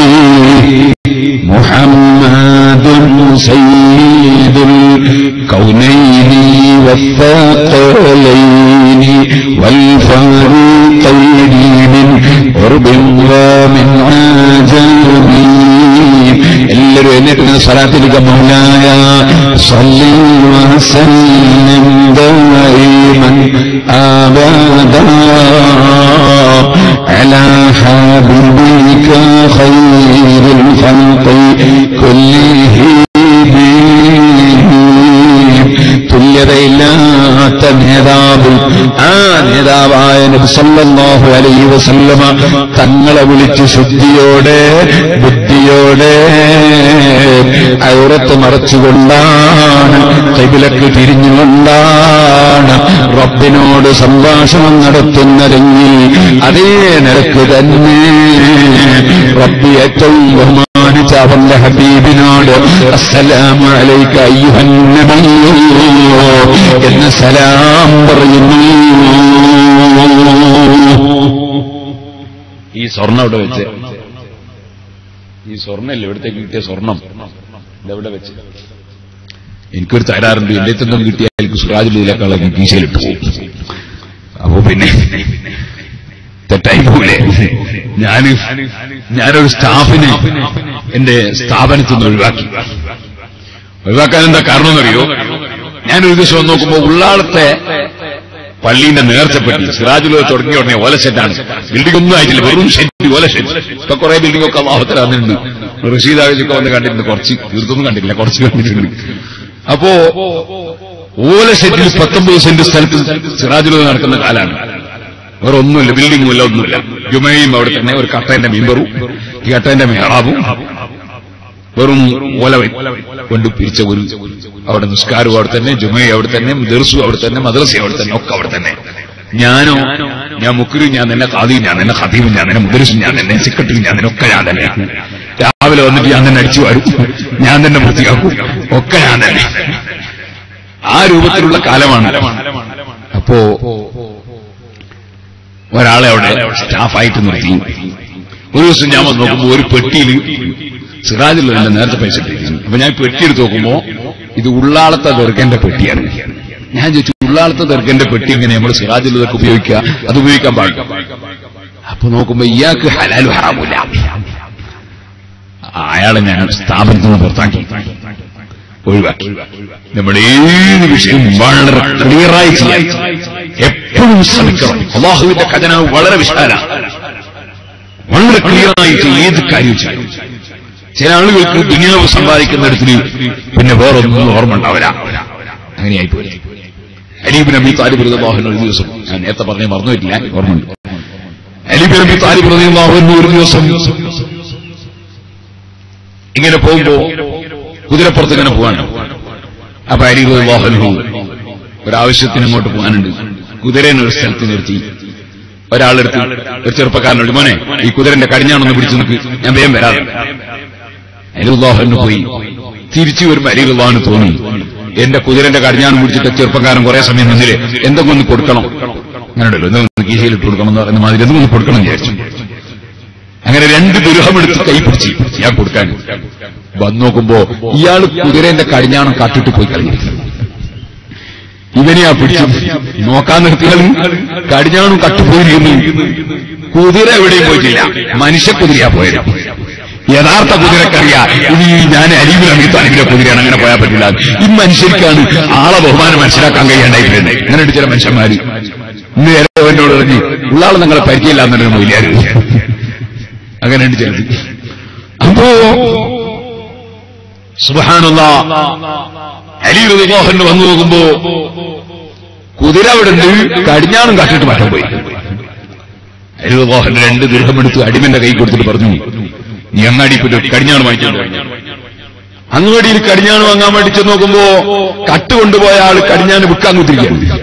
മുഹമ്മദുൻ സയ്യിദുൽ കൗനൈനി വത്തഖലൈനി വൽ ഫാറിഖൈനി മിൻ ഉർബിൻ വമിൻ ആജമി എല്ലാവരും എന്നിട്ട് സ്ഥലത്തിലേക്ക് മൗലായ صلي وسلم دائما ابدا على حبيبك خير الخلق كلهم തുല്യതയില്ലാത്ത നേതാവ് ആ നേതാവായ നബി സല്ലല്ലാഹു അലൈഹി വസല്ലമ തങ്ങളെ വിളിച്ച് ശുദ്ധിയോടെ ബുദ്ധിയോടെ ഔറത്ത് മറച്ചുകൊണ്ടാണ് കൈബിലക്ക് തിരിഞ്ഞുകൊണ്ടാണ് റബ്ബിനോട് സംഭാഷണം നടത്തുന്നതെങ്കിൽ അതേ നിരക്ക് തന്നെ റബ്ബി ഏറ്റവും ബഹുമാനിച്ച അവന്റെ ഹബീബിനോട് അസ്സലാമു അലൈക അയ്യുഹൻ നബിയ്യോ എന്ന് സലാം പറയുന്നു ഈ സ്വർണ്ണം ഇവിടെ വെച്ച് ഈ സ്വർണ്ണല്ലേ ഇവിടത്തേക്ക് കിട്ടിയ സ്വർണം ഇതെവിടെ വെച്ച് എനിക്കൊരു തകരാറുണ്ട് എന്റെ അടുത്തൊന്നും കിട്ടിയാൽ എനിക്ക് സുറാജുലിയിലേക്കുള്ള കീശയിലിട്ട് പോകും അപ്പോ പിന്നെ തെറ്റായി പോലെ ഞാൻ ഞാനൊരു സ്റ്റാഫിനെ എന്റെ സ്ഥാപനത്തിൽ നിന്ന് ഒഴിവാക്കി ഒഴിവാക്കാൻ എന്താ കാരണമെന്നറിയോ ഞാനൊരു ദിവസം വന്ന് നോക്കുമ്പോൾ ഉള്ളാളത്തെ പള്ളീന്റെ നേർച്ചപ്പെട്ടി സിറാജുലോ തുടങ്ങിയ ഉടനെ ഓല സെറ്റാണ് ബിൽഡിംഗ് ഒന്നും ആയിട്ടില്ല വെറും ഷെറ്റ് ഓല ഷെറ്റ് ഇപ്പൊ കുറെ ബിൽഡിംഗ് ഒക്കെ അള്ളാഹത്തിൽ വന്നിട്ടുണ്ട് റഷീദ് ആവശ്യമൊക്കെ വന്ന് കണ്ടിട്ടുണ്ട് കുറച്ച് തീർത്തൊന്നും കണ്ടിട്ടില്ല കുറച്ച് കണ്ടിട്ടുണ്ട് അപ്പോ ഓല ഷെറ്റിൽ പത്തൊമ്പത് സെന്റ് സ്ഥലത്ത് സിറാജുലോ നടക്കുന്ന കാലാണ് വേറെ ഒന്നുമില്ല ബിൽഡിംഗും ഇല്ല ഒന്നുമില്ല ജുമയും അവിടെ തന്നെ ഒരു കട്ടേന്റെ മെമ്പറും ഈ കട്ടേന്റെ മേളാവും വെറും ഓല കൊണ്ട് പിരിച്ച ഒരു അവിടെ നിസ്കാരവും അവിടെ തന്നെ ജുമയും അവിടെ തന്നെ ദർസും അവിടെ തന്നെ മദ്രസയും അവിടെ തന്നെ ഒക്കെ അവിടെ തന്നെ ഞാനോ ഞാൻ മുക്കരും ഞാൻ തന്നെ കാതിയും ഞാൻ തന്നെ ഖതീബും ഞാൻ തന്നെ മുദരിസും ഞാൻ തന്നെ സെക്രട്ടറിയും ഞാൻ തന്നെ ഒക്കെ ഞാൻ തന്നെ രാവിലെ രാവിലെ വന്നിട്ട് ഞാൻ തന്നെ അടിച്ചു വാരും ഞാൻ തന്നെ വൃത്തിയാക്കും ഒക്കെ ഞാൻ തന്നെ ആ രൂപത്തിലുള്ള കാലമാണ് അപ്പോ ഒരാളെ അവിടെ സ്റ്റാഫായിട്ട് നിർത്തി ഒരു ദിവസം ഞാൻ വന്ന് നോക്കുമ്പോ ഒരു പെട്ടിയിൽ സിറാജുള്ള എന്റെ നേരത്തെ പൈസ ഇട്ടിരിക്കുന്നു അപ്പൊ ഞാൻ പെട്ടി എടുത്ത് നോക്കുമ്പോ ഇത് ഉള്ളാളത്തെ ദീർഘന്റെ പെട്ടിയാണ് ഞാൻ ചോദിച്ചു ഉള്ളാളത്തെ ദീർഘന്റെ പെട്ടി എങ്ങനെ നമ്മൾ സിറാജുള്ളതൊക്കെ ഉപയോഗിക്കുക അത് ഉപയോഗിക്കാൻ പാടില്ല അപ്പൊ നോക്കുമ്പോ ഇയാൾക്ക് ഹലാലും ഹറാമില്ല അയാളെ ഞാൻ സ്ഥാപനത്തിൽ നിന്ന് പുറത്താക്കി ഒഴിവാക്കി നമ്മൾ ഏത് വിഷയം വളരെ ക്ലിയറായി ചെയ്യാൻ എപ്പോഴും ശ്രമിക്കണം അള്ളാഹുവിന്റെ ഖജനാവ് വളരെ വിശാലാണ് വളരെ ക്ലിയറായിട്ട് ഏത് കാര്യം ചെയ്യും ചില ആളുകൾക്ക് ദുനിയാവ് സമ്പാദിക്കുന്നിടത്തിൽ പിന്നെ വേറൊന്നും ഓർമ്മ ഉണ്ടാവില്ല അങ്ങനെയായി പോയി അലീബിൻ അബി താലിബ് റളിയല്ലാഹു ഒരു ദിവസം ഞാൻ നേരത്തെ പറഞ്ഞ മറന്നുവരില്ല ഓർമ്മയുണ്ട് അലീബിൻ അബി താലിബ് റളിയല്ലാഹു അൻഹു ഒരു ദിവസം ഇങ്ങനെ പോകുമ്പോ കുതിരപ്പുറത്ത് ഇങ്ങനെ പോവാണ് അപ്പൊ അലി റളിയല്ലാഹു അൻഹു ഒരാവശ്യത്തിന് അങ്ങോട്ട് പോകാനുണ്ട് കുതിരനെ ഒരു സ്ഥലത്ത് നിർത്തി ഒരാളെടുത്ത് ഒരു ചെറുപ്പക്കാരനോട് മോനെ ഈ കുതിരന്റെ കടിഞ്ഞാണൊന്ന് പിടിച്ചു നിൽക്ക് ഞാൻ വേഗം വരാതെ അലിറുല്ലാഹന് പോയി തിരിച്ചു വരുമ്പോ അലിറുല്ലാഹന് തോന്നി എന്റെ കുതിരന്റെ കടിഞ്ഞാണ് പിടിച്ചിട്ട് ചെറുപ്പക്കാരൻ കുറെ സമയം നിന്നില്ലേ എന്തെങ്കിലും ഒന്ന് കൊടുക്കണം അങ്ങനെയുണ്ടല്ലോ എന്തെങ്കിലും കീശയിൽ ഇട്ട് കൊടുക്കണം എന്ന് പറയുന്ന മാതിരി എന്തെങ്കിലും കൊടുക്കണം എന്ന് വിചാരിച്ചു അങ്ങനെ രണ്ട് ദുരൂഹമെടുത്ത് കൈ പിടിച്ച് ഞാൻ കൊടുക്കാൻ വന്നു നോക്കുമ്പോ ഇയാൾ കുതിരന്റെ കടിഞ്ഞാണം കാട്ടിട്ട് പോയി കളഞ്ഞിരിക്കുന്നു ഇവനെയാ പിടിച്ചു നോക്കാൻ നിർത്തിയാലും കടിഞ്ഞാണും കട്ടുപോയിരിക്കുന്നു കുതിര എവിടെയും പോയിട്ടില്ല മനുഷ്യ കുതിരയാ പോയത് യഥാർത്ഥ കുതിരക്കറിയാ ഇനി ഞാൻ അലീബിൽ അമീത്ത് അലീബിലെ കുതിരയാണ് അങ്ങനെ പോയാൽ പറ്റില്ല ഈ മനുഷ്യർക്കാണ് ആളെ ബഹുമാനം മനസ്സിലാക്കാൻ കഴിയാണ്ടായിരുന്നത് അങ്ങനെയുണ്ട് ചില മനുഷ്യന്മാര് ഇന്ന് നേരെ എന്നോട് പറഞ്ഞു ഉള്ളാൾ നിങ്ങളെ പരിചയമില്ല എന്നൊരു മൊയിലാരും അങ്ങനെയുണ്ട് ചിലത് അപ്പോ സുബാനുള്ള അലി റളിയല്ലാഹു വന്നു നോക്കുമ്പോ കുതിര അവിടെ ഉണ്ട് കടിഞ്ഞാണും കാട്ടിട്ട് മാറ്റം പോയി അലി റളിയല്ലാഹു രണ്ട് ദൃഹമെടുത്ത് അടിമന്റെ കൈ കൊടുത്തിട്ട് പറഞ്ഞു നീ അങ്ങാടി പോയിട്ട് കടിഞ്ഞാണ് വാങ്ങിച്ചോണ്ട് അങ്ങാടിയിൽ കടിഞ്ഞാണ് വാങ്ങാൻ വേണ്ടി ചെന്ന് നോക്കുമ്പോ കട്ട് കൊണ്ടുപോയ ആൾ കടിഞ്ഞാന് വിൽക്കാൻ കുത്തിരിക്കുകയാണ്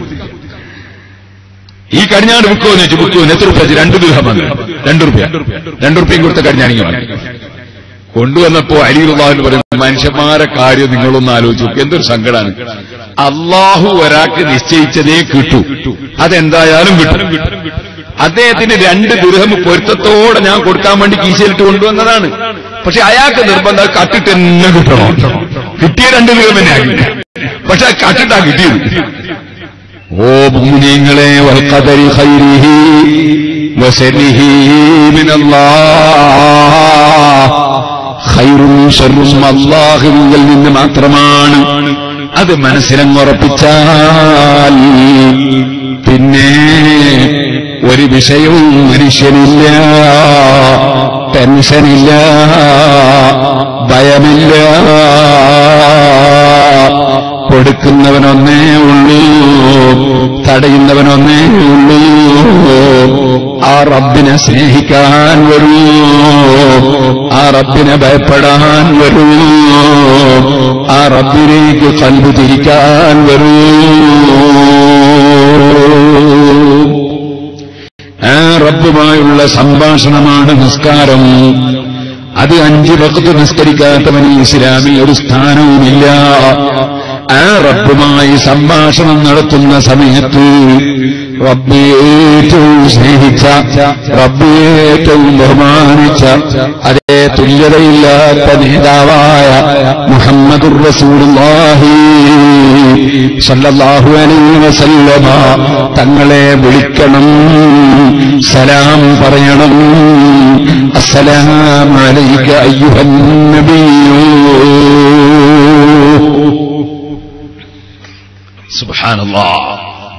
ഈ കടിഞ്ഞാട് വിൽക്കുമോ എന്ന് വെച്ചു വിൽക്കുമോ എത്ര റുപ്യ രണ്ട് ദൃഹമാണ് രണ്ടു റുപ്യ രണ്ടു റുപ്യയും കൊടുത്ത കടിഞ്ഞാണിങ്ങി വാങ്ങി കൊണ്ടുവന്നപ്പോ അലിറുള്ളാഹു പറയുന്നു മനുഷ്യന്മാരെ കാര്യം നിങ്ങളൊന്ന് ആലോചിച്ചു നോക്ക്. എന്തൊരു സങ്കടമാണ് അള്ളാഹു ഒരാൾക്ക് നിശ്ചയിച്ചതേ കിട്ടൂ അതെന്തായാലും കിട്ടും അദ്ദേഹത്തിന് രണ്ട് ദുരഹം പൊരുത്തത്തോടെ ഞാൻ കൊടുക്കാൻ വേണ്ടി കീശയിലിട്ട് കൊണ്ടുവന്നതാണ് പക്ഷെ അയാൾക്ക് നിർബന്ധം അത് കട്ടിട്ട് തന്നെ കിട്ടണം കിട്ടിയ രണ്ട് ദുരഹം തന്നെയാക്കി പക്ഷെ അത് കട്ടിട്ടാ കിട്ടിയത് ഓ മുനിങ്ങളെ വൽഖദരി ഖൈരിഹി വസരിഹി മിനല്ലാഹ് ഖൈറും ഷർറും അല്ലാഹുവിൽ നിന്ന് മാത്രമാണ് അത് മനസ്സിലങ്ങുറപ്പിച്ചാൽ പിന്നെ ഒരു വിഷയവും മനുഷ്യനില്ല ടെൻഷനില്ല ഭയമില്ല കൊടുക്കുന്നവനൊന്നേ ഉള്ളൂ തടയുന്നവനൊന്നേ ഉള്ളൂ ആ റബ്ബിനെ സ്നേഹിക്കാൻ വരൂ ആ റബ്ബിനെ ഭയപ്പെടാൻ വരൂ ആ റബ്ബിലേക്ക് കൽബ് തിരിക്കാൻ വരൂ ആ റബ്ബുമായുള്ള സംഭാഷണമാണ് നിസ്കാരം അത് അഞ്ചു വക്കത്ത് നിസ്കരിക്കാത്തവന് ഇസ്ലാമിൽ ഒരു സ്ഥാനവുമില്ല ആ റബ്ബുമായി സംഭാഷണം നടത്തുന്ന സമയത്ത് റബ്ബെ ഏറ്റവും സ്നേഹിച്ച റബ്ബെ ഏറ്റവും ബഹുമാനിച്ച അതേ തുല്യതയില്ലാത്ത നേതാവായ മുഹമ്മദുർ റസൂലുള്ളാഹി സല്ലല്ലാഹു അലൈഹി വസല്ലമ തങ്ങളെ വിളിക്കണം സലാം പറയണം അസ്സലാമു അലൈക അയ്യുഹൻ നബിയ്യൂ സുബ്ഹാനല്ലാഹ്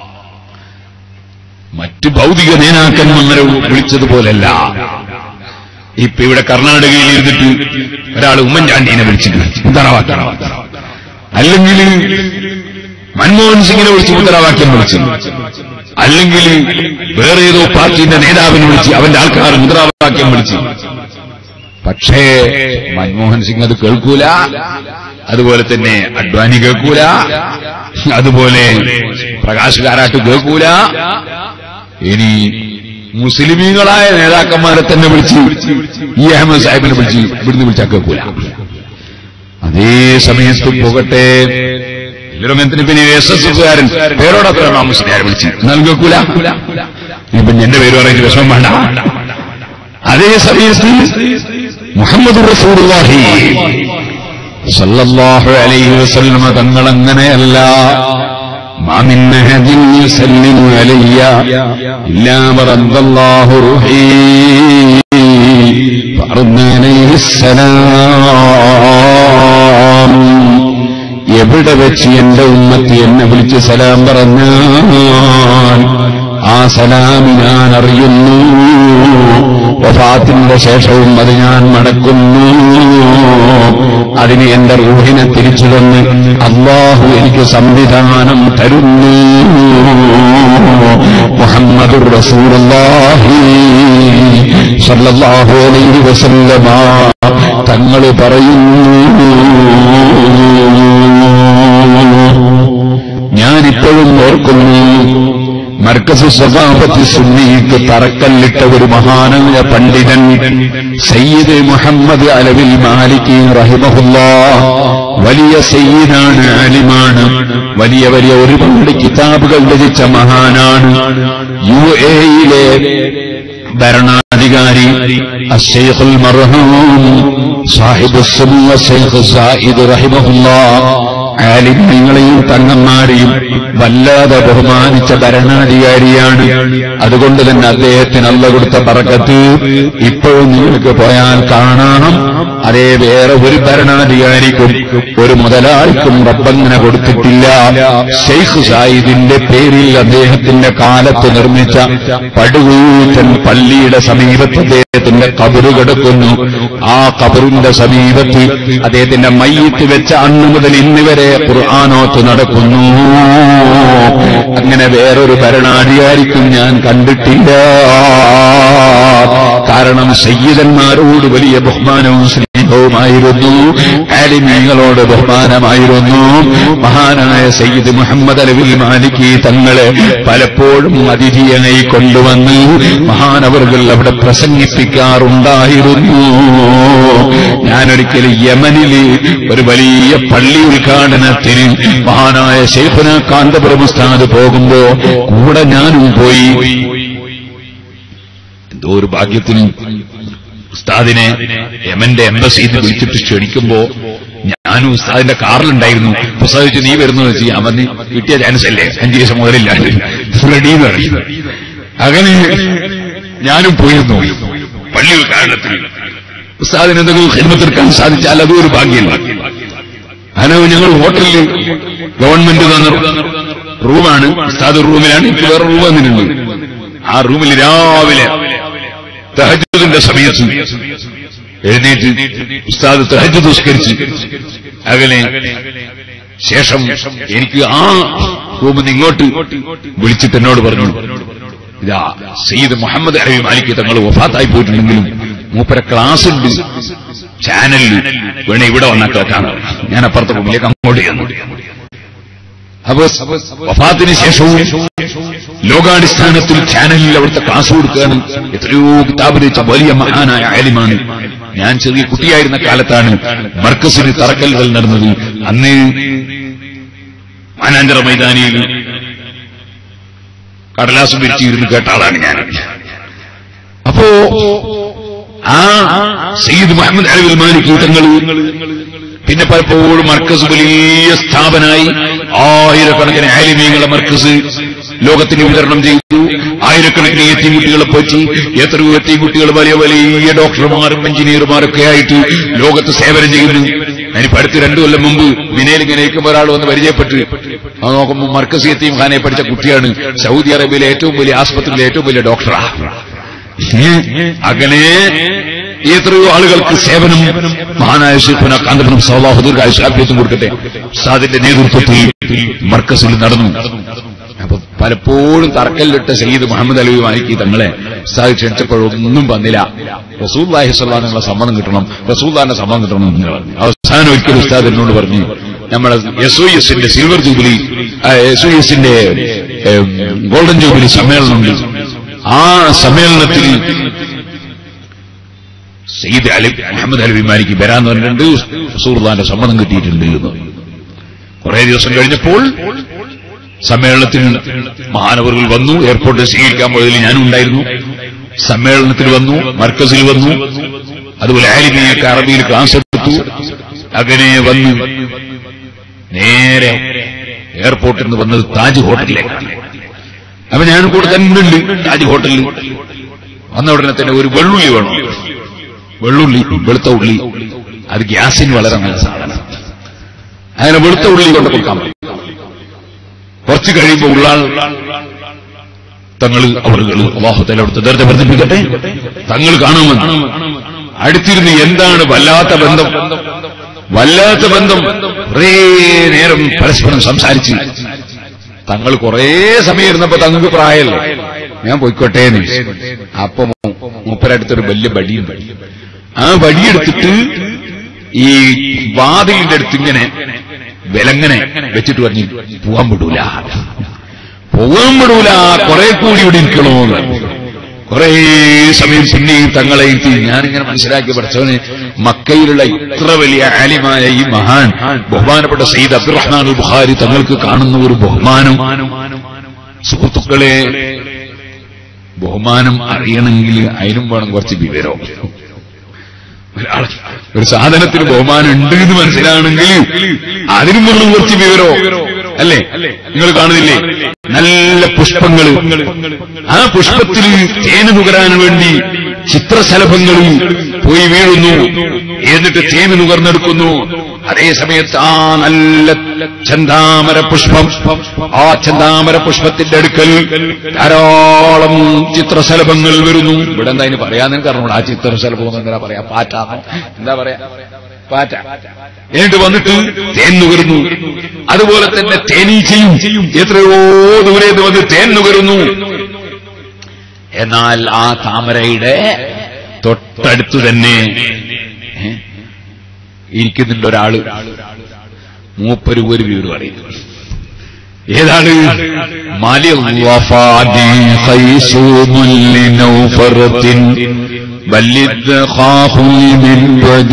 മറ്റ് ഭൗതിക നേതാക്കന്മാരെ വിളിച്ചതുപോലല്ല ഇപ്പൊ ഇവിടെ കർണാടകയിൽ ഇരുന്നിട്ട് ഒരാൾ ഉമ്മൻചാണ്ടിനെ വിളിച്ചിട്ട് മുദ്രാവാക്യം അല്ലെങ്കിൽ മൻമോഹൻ സിംഗിനെ വിളിച്ച് മുദ്രാവാക്യം വിളിച്ചു അല്ലെങ്കിൽ വേറെ ഏതോ പാർട്ടിന്റെ നേതാവിനെ വിളിച്ച് അവന്റെ ആൾക്കാർ മുദ്രാവാക്യം വിളിച്ചു പക്ഷേ മൻമോഹൻ സിംഗ് അത് കേൾക്കൂല അതുപോലെ തന്നെ അഡ്വാനി കേൾക്കൂല അതുപോലെ പ്രകാശ് കാരാട്ട് കേൾക്കൂല ഇനി മുസ്ലിമീങ്ങളായ നേതാക്കന്മാരെ തന്നെ വിളിച്ച് ഈ അഹമ്മദ് സാഹിബിനെ വിളിച്ച് ഇവിടുന്ന് വിളിച്ചാക്കൂല അതേ സമയത്ത് പോകട്ടെ എല്ലാവരും എന്തിനു പിന്നെ എസ് എസ് എഫുകാരൻ പേരോടൊക്കെ മുസ്ലിയാരെ വിളിച്ച് നൽകൂല ഇപ്പൊ എന്റെ പേര് പറയുന്നത് വിഷമം വേണ്ട അതേ സമയത്ത് മുഹമ്മദ് റസൂലുള്ളാഹി സല്ലല്ലാഹു അലൈഹി വസല്ലമ തങ്ങൾ അങ്ങനെയല്ല മാമിൻ അഹദിൻ യുസല്ലിമു അലയ്യ ഇല്ലാ വറദ്ദല്ലാഹു റൂഹി ഫഅർദ് അലൈഹി സലാം എവിടെ വെച്ച് എന്റെ ഉമ്മത്തി എന്നെ വിളിച്ച് സലാം പറഞ്ഞാൽ ആ സലാമി ഞാൻ അറിയുന്നു വഫാത്തിന്റെ ശേഷവും അത് ഞാൻ മടക്കുന്നു അതിന് എന്റെ റൂഹിനെ തിരിച്ചു തന്ന് അള്ളാഹു എനിക്ക് സംവിധാനം തരുന്നു മുഹമ്മദുർ റസൂലുള്ളാഹി സല്ലല്ലാഹു അലൈഹി വസല്ലമ തങ്ങൾ പറയുന്നു ഞാനിപ്പോഴും ഓർക്കുന്നു മർക്കസ് സ്വഭാവത്തി സുന്നിക്ക് തറക്കല്ലിട്ട ഒരു മഹാനായ പണ്ഡിതൻ സയ്യിദ് മുഹമ്മദ് അലവിൽ മാലിക്കി റഹിമഹുല്ല വലിയ സയ്യിദാണ് അലിമാണ് വലിയ വലിയ ഒരുപാട് കിതാബുകൾ രചിച്ച മഹാനാണ് യു എയിലെ ഭരണാധികാരി അഷേഖുൽ മർഹൂം സാഹിബ് ഷെയ്ഖ് സായിദ് റഹിമഹുല്ല ആലിമ്യങ്ങളെയും തങ്ങന്മാരെയും വല്ലാതെ ബഹുമാനിച്ച ഭരണാധികാരിയാണ് അതുകൊണ്ട് തന്നെ അദ്ദേഹത്തിന് അല്ല കൊടുത്ത പറക്കത്ത് ഇപ്പോഴും നിങ്ങൾക്ക് പോയാൽ കാണാം അതേ വേറെ ഒരു ഭരണാധികാരിക്കും ഒരു മുതലാളിക്കും റബ്ബങ്ങനെ കൊടുത്തിട്ടില്ല ഷെയ്ഖ് സായിദിന്റെ പേരിൽ അദ്ദേഹത്തിന്റെ കാലത്ത് നിർമ്മിച്ച പടുകൂറ്റൻ പള്ളിയുടെ സമീപത്ത് അദ്ദേഹത്തിന്റെ കബറ് കിടക്കുന്നു ആ കബറിന്റെ സമീപത്ത് അദ്ദേഹത്തിന്റെ മയ്യത്ത് വെച്ച അന്ന് മുതൽ ഇന്ന് വരെ ഖുർആാനോത്ത് നടക്കുന്നു അങ്ങനെ വേറൊരു ഭരണാധികാരിക്കും ഞാൻ കണ്ടിട്ടില്ല കാരണം സയ്യിദന്മാരോട് വലിയ ബഹുമാനവും സ്നേഹവുമായിരുന്നു ആലിമീങ്ങളോട് ബഹുമാനമായിരുന്നു മഹാനായ സയ്യിദ് മുഹമ്മദ് അലവിൽ മാലിക്കി തങ്ങളെ പലപ്പോഴും അതിഥിയായി കൊണ്ടുവന്ന് മഹാനവറുകൾ അവിടെ പ്രസംഗിപ്പിക്കാറുണ്ടായിരുന്നു ഞാനൊരിക്കൽ യമനിൽ ഒരു വലിയ പള്ളി ഉദ്ഘാടനത്തിന് മഹാനായ ശൈഖുന കാന്തപുരം ഉസ്താദ് പോകുമ്പോ കൂടെ ഞാനും പോയി എന്തോ ഒരു ഭാഗ്യത്തിന് ഉസ്താദിനെ യമന്റെ എംബസിയിൽ വിളിച്ചിട്ട് ക്ഷണിക്കുമ്പോ ഞാനും ഉസ്താദിന്റെ കാറിലുണ്ടായിരുന്നു ഉസ്താദിച്ച് നീ വരുന്നു വെച്ച് അവൻ കിട്ടിയ ചാൻസ് അല്ലേ അഞ്ചു ദിവസം മുതലില്ലാണ്ട് റെഡി എന്ന് പറയും അങ്ങനെ ഞാനും പോയിരുന്നു പള്ളി ഉദ്ഘാടനത്തിൽ ഉസ്താദിന് എന്തെങ്കിലും ഹിന്മത്തെടുക്കാൻ സാധിച്ചാൽ അതും ഒരു ഭാഗ്യമല്ല അങ്ങനെ ഞങ്ങൾ ഹോട്ടലിൽ ഗവൺമെന്റ് തന്ന റൂമാണ് ഉസ്താദ് റൂമിലാണ് ഇപ്പൊ വേറെ റൂം വന്നിട്ടുണ്ട് ആ റൂമിൽ രാവിലെ തഹജുദിന്റെ സമയത്ത് എഴുന്നേറ്റ് ഉസ്താദ് തഹജ് നിസ്കരിച്ച് അകലെ ശേഷം എനിക്ക് ആ റൂമിൽ നിന്ന് ഇങ്ങോട്ട് വിളിച്ചിട്ട് എന്നോട് പറഞ്ഞു ഇതാ സയ്യിദ് മുഹമ്മദ് അലവി മാലിക്ക് തങ്ങൾ വഫാത്തായി പോയിട്ടുണ്ടെങ്കിലും മൂപ്പര ക്ലാസ് ഉണ്ട് ചാനലിൽ വേണേ ഇവിടെ വന്നാൽ കേൾക്കാൻ ഞാൻ അപ്പുറത്തെ റൂമിലേക്ക് അങ്ങോട്ട് ചെന്നു അപ്പൊ വഫാത്തിന് ശേഷവും ലോകാടിസ്ഥാനത്തിൽ ചാനലിൽ അവിടുത്തെ ക്ലാസ് കൊടുക്കുകയാണ് എത്രയോ കിതാബ് രചിച്ച വലിയ മഹാനായ ആലിമാണ് ഞാൻ ചെറിയ കുട്ടിയായിരുന്ന കാലത്താണ് മർക്കസിന് തറക്കല്ലുകൾ നടന്നത് അന്ന് മാനാഞ്ചിറ മൈതാനിയിൽ കടലാസ് വിരിച്ചിരുന്ന് കേട്ട ആളാണ് ഞാൻ അപ്പോ ആ സയ്യിദ് മുഹമ്മദ് അലവിൽ മാലിക് തങ്ങൾ പിന്നെ പലപ്പോഴും മർക്കസ് വലിയ സ്ഥാപനായി ആയിരക്കണക്കിന് ആലിമീങ്ങളെ മർക്കസ് ലോകത്തിന് വിതരണം ചെയ്തു ആയിരക്കണക്കിന് എത്തിക്കുട്ടികളെ പറ്റി എത്രയോ എത്തിക്കുട്ടികൾ വലിയ വലിയ ഡോക്ടർമാരും എഞ്ചിനീയർമാരൊക്കെ ആയിട്ട് ലോകത്ത് സേവനം ചെയ്യുന്നു അതിനിപ്പോ അടുത്ത് രണ്ടു കൊല്ലം മുമ്പ് വിനയിൽ ഇങ്ങനെ ഇരിക്കുമ്പോൾ ഒരാൾ വന്ന് പരിചയപ്പെട്ട് അത് നോക്കുമ്പോൾ മർക്കസ് എത്തിയും ഖാനെ പഠിച്ച കുട്ടിയാണ് സൗദി അറേബ്യയിലെ ഏറ്റവും വലിയ ആസ്പത്രിയിലെ ഏറ്റവും വലിയ ഡോക്ടറാ അങ്ങനെ എത്രയോ ആളുകൾക്ക് സേവനം മഹാനായ ശിഖുന കാന്തപുരം സൗലാഹുദൂർ ആയുഷാഭ്യത്തും കൊടുക്കട്ടെ ഉസ്താദിന്റെ നേതൃത്വത്തിൽ മർക്കസിൽ നടന്നു അപ്പൊ പലപ്പോഴും തറക്കല്ലിട്ട സയ്യിദ് മുഹമ്മദ് അലവി മാലിക്കി തങ്ങളെ ഉസ്താദ് ക്ഷണിച്ചപ്പോഴൊന്നും വന്നില്ല റസൂല്ലാഹി സ്വല്ലാ നിങ്ങളെ സമ്മതം കിട്ടണം റസൂല്ലാന്റെ സമ്മതം കിട്ടണം എന്ന് പറഞ്ഞു അവസാനം ഒരിക്കലും ഉസ്താദ് എന്നോട് പറഞ്ഞു നമ്മളെ എസ് ഒ എസിന്റെ സിൽവർ ജൂബിലി എസ് ഒ എസിന്റെ ഗോൾഡൻ ജൂബിലി സമ്മേളനമുണ്ട് ആ സമ്മേളനത്തിൽ സയ്യിദ് അലി അഹമ്മദ് അലി ബിമാരിക്ക് വരാൻ പറഞ്ഞിട്ടുണ്ട് സുഹൃത്താന്റെ സമ്മതം കിട്ടിയിട്ടുണ്ട് എന്ന് കുറെ ദിവസം കഴിഞ്ഞപ്പോൾ സമ്മേളനത്തിൽ മഹാനവറുകൾ വന്നു എയർപോർട്ടിൽ സ്വീകരിക്കാൻ പോയതിൽ ഞാനും ഉണ്ടായിരുന്നു സമ്മേളനത്തിൽ വന്നു മർക്കസിൽ വന്നു അതുപോലെ ആലിമിയൊക്കെ അറബിയിൽ ക്ലാസ് എടുത്തു അങ്ങനെ വന്നു നേരെ എയർപോർട്ടിൽ നിന്ന് വന്നത് താജ് ഹോട്ടലിലേക്കാണ് അപ്പൊ ഞാൻ കൂടെ തന്നെ ഉണ്ട് താജ് ഹോട്ടലിൽ വന്ന ഉടനെ തന്നെ ഒരു വെള്ളുള്ളി വേണം വെള്ളുള്ളി വെളുത്ത ഉള്ളി അത് ഗ്യാസിന് വളരെ നല്ല സാധനം അങ്ങനെ വെളുത്ത ഉള്ളി കൊണ്ട് കൊടുക്കാൻ പറ്റും കുറച്ച് കഴിയുമ്പോൾ ഉള്ളാൾ തങ്ങൾ അവർ അള്ളാഹുത്തല അവിടുത്തെ നേരത്തെ വർദ്ധിപ്പിക്കട്ടെ തങ്ങൾ കാണുമെന്ന് അടുത്തിരുന്ന് എന്താണ് വല്ലാത്ത ബന്ധം വല്ലാത്ത ബന്ധം കുറേ നേരം പരസ്പരം സംസാരിച്ച് തങ്ങൾ കുറേ സമയം ഇരുന്നപ്പോ തങ്ങൾക്ക് പ്രായമല്ലേ ഞാൻ പോയിക്കോട്ടെ എന്ന് വിചാരിച്ചു. അപ്പൊ മൂ- മൂപ്പരടുത്തൊരു വലിയ വടിയുണ്ട് ആ വടിയെടുത്തിട്ട് ഈ വാതിലിന്റെ അടുത്ത് ഇങ്ങനെ വിലങ്ങനെ വെച്ചിട്ട് പറഞ്ഞു പോവാൻ വിടൂല പോവാൻ വിടൂല കുറെ കൂടി ഇവിടെ ഇരിക്കണോന്ന് കുറെ സമയം പിന്നെയും തങ്ങളെ ഇരുത്തി ഞാനിങ്ങനെ മനസ്സിലാക്കി പഠിച്ചവന് മക്കയിലുള്ള ഇത്ര വലിയ ആലിമായ ഈ മഹാൻ ബഹുമാനപ്പെട്ട സയ്യിദ് അബ്ദുറഹ്മാൻ അൽ ബുഖാരി തങ്ങൾക്ക് കാണുന്ന ഒരു ബഹുമാനം സുഹൃത്തുക്കളെ ബഹുമാനം അറിയണമെങ്കിൽ അതിനും വേണം കുറച്ച് വിവരം ഒരാൾ ഒരു സാധനത്തിന് ബഹുമാനം ഉണ്ട് എന്ന് മനസ്സിലാണെങ്കിൽ അതിനും വേണം കുറച്ച് വിവരോ അല്ലേ നിങ്ങൾ കാണുന്നില്ലേ നല്ല പുഷ്പങ്ങൾ ആ പുഷ്പത്തിൽ തേന് നുകരാൻ വേണ്ടി ചിത്രശലഭങ്ങളിൽ പോയി വീഴുന്നു എന്നിട്ട് തേന് നുകർന്നെടുക്കുന്നു അതേ സമയത്ത് ആ നല്ല ചന്താമര പുഷ്പം ആ ചന്താമര പുഷ്പത്തിന്റെ അടുക്കൽ ധാരാളം ചിത്രശലഭങ്ങൾ വരുന്നു ഇവിടെ എന്താ അതിന് പറയാൻ എനിക്ക് അറിഞ്ഞൂടാ ആ ചിത്രശലഭം എന്താ പറയാ പാറ്റാന്നോ എന്താ പറയാ പാറ്റ എന്നിട്ട് വന്നിട്ട് തേൻ നുകരുന്നു അതുപോലെ തന്നെ തേനീച്ചയും എത്രയോ ദൂരെ നിന്ന് വന്ന് തേൻ നുകരുന്നു എന്നാൽ ആ താമരയുടെ തൊട്ടടുത്ത് തന്നെ ഏ, ഇരിക്കുന്നുണ്ട് ഒരാള് മൂപ്പര് ഒരു വീട് പറയുന്നു ഏതാണ് وفادي خيسوم لنوفرة بل الدخاخ من بعد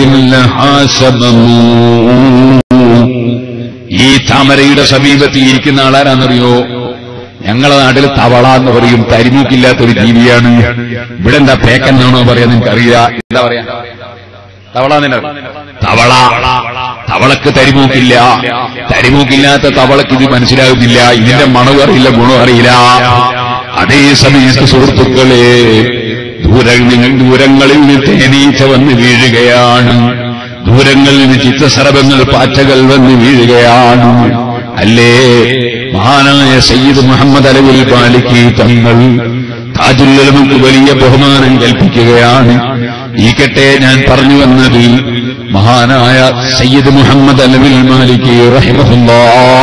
لحاسبه ഈ താമരയുടെ സമീപത്ത് ഇരിക്കുന്ന ആളാരാന്നറിയോ ഞങ്ങളെ നാട്ടിൽ തവള എന്ന് പറയും തരിമൂക്കില്ലാത്തൊരു ജീവിയാണ് ഇവിടെ എന്താ പേക്കെന്നാണോ പറയാൻ നിനക്കറിയില്ല എന്താ പറയാ തവള നിന്നെ തവള തവളക്ക് തരിമൂക്കില്ല തരിമൂക്കില്ലാത്ത തവളക്ക് ഇത് മനസ്സിലാകുന്നില്ല ഇതിന്റെ മണവും അറിയില്ല ഗുണം അറിയില്ല അതേ സമയത്ത് സുഹൃത്തുക്കളെ ദൂരങ്ങളിൽ ദൂരങ്ങളിൽ നിന്ന് തേനീച്ച വന്ന് വീഴുകയാണ് ദൂരങ്ങളിൽ നിന്ന് ചിത്രസരഭങ്ങൾ പാറ്റകൾ വന്ന് വീഴുകയാണ് അല്ലേ മഹാനായ സയ്യിദ് മുഹമ്മദ് അലവിൽ പാലിക്ക് തങ്ങൾ താജുല്ലമക്ക് വലിയ ബഹുമാനം കൽപ്പിക്കുകയാണ് ഈക്കട്ടെ ഞാൻ പറഞ്ഞു വന്നത് മഹാനായ സയ്യിദ് മുഹമ്മദ് അലവിൽ മാലിക്ക് റഹിമഹുല്ലാ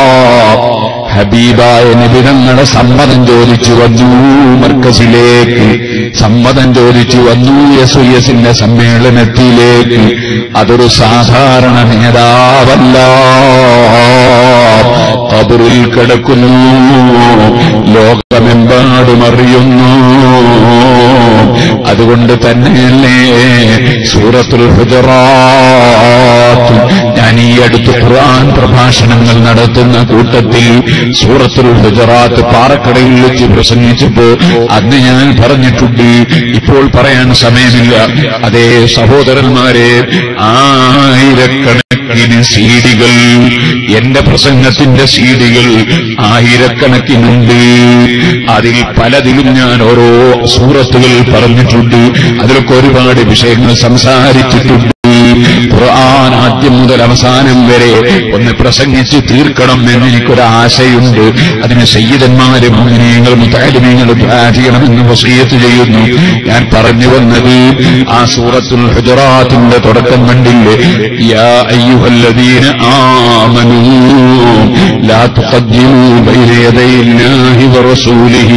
ഹബീബായ നിബിതങ്ങളെ സമ്മതം ചോദിച്ചു വന്നു മർക്കസിലേക്ക് സമ്മതം ചോദിച്ചു വന്നു എസ് എസിന്റെ സമ്മേളനത്തിലേക്ക് അതൊരു സാധാരണ നേതാവല്ല കബറിൽ കിടക്കുന്നു ലോകമെമ്പാടും അറിയുന്നു അതുകൊണ്ട് തന്നെയല്ലേ സൂറത്തുൽ ഹുജറാത്ത് ഞാൻ ഈ അടുത്ത് ഖുർആൻ പ്രഭാഷണങ്ങൾ നടത്തുന്ന കൂട്ടത്തിൽ സൂറത്തുൽ ഹുജറാത്ത് പാറക്കടയിൽ വെച്ച് പ്രസംഗിച്ചപ്പോ അന്ന് ഞാൻ പറഞ്ഞിട്ടുണ്ട് ഇപ്പോൾ പറയാൻ സമയമില്ല അതേ സഹോദരന്മാരെ ആയിരക്കണക്കിന് സീഡികൾ എന്റെ പ്രസംഗത്തിന്റെ സീഡികൾ ആയിരക്കണക്കിനുണ്ട് അതിൽ പലതിലും ഞാൻ ഓരോ സൂറത്തുകൾ പറഞ്ഞിട്ടുണ്ട് അതിലൊക്കെ ഒരുപാട് വിഷയങ്ങൾ സംസാരിച്ചിട്ടുണ്ട് ഖുർആൻ ആദ്യം മുതൽ അവസാനം വരെ ഒന്ന് പ്രസംഗിച്ച് തീർക്കണം എന്ന് എനിക്കൊരാശയുണ്ട് അതിന് സയ്യിദന്മാര് മുമിനീങ്ങൾ മുത്താലിമീങ്ങൾ ചെയ്യണമെന്ന് വസീയത്ത് ചെയ്യുന്നു ഞാൻ പറഞ്ഞു വന്നത് ആ സൂറത്തുൽ ഹുജറാത്തിന്റെ തുടക്കം കണ്ടില്ലേ യാ അയ്യുഹല്ലദീന ആമനൂ ലാ തുഖദ്ദിമൂ ബൈന യദൈല്ലാഹി വറസൂലിഹി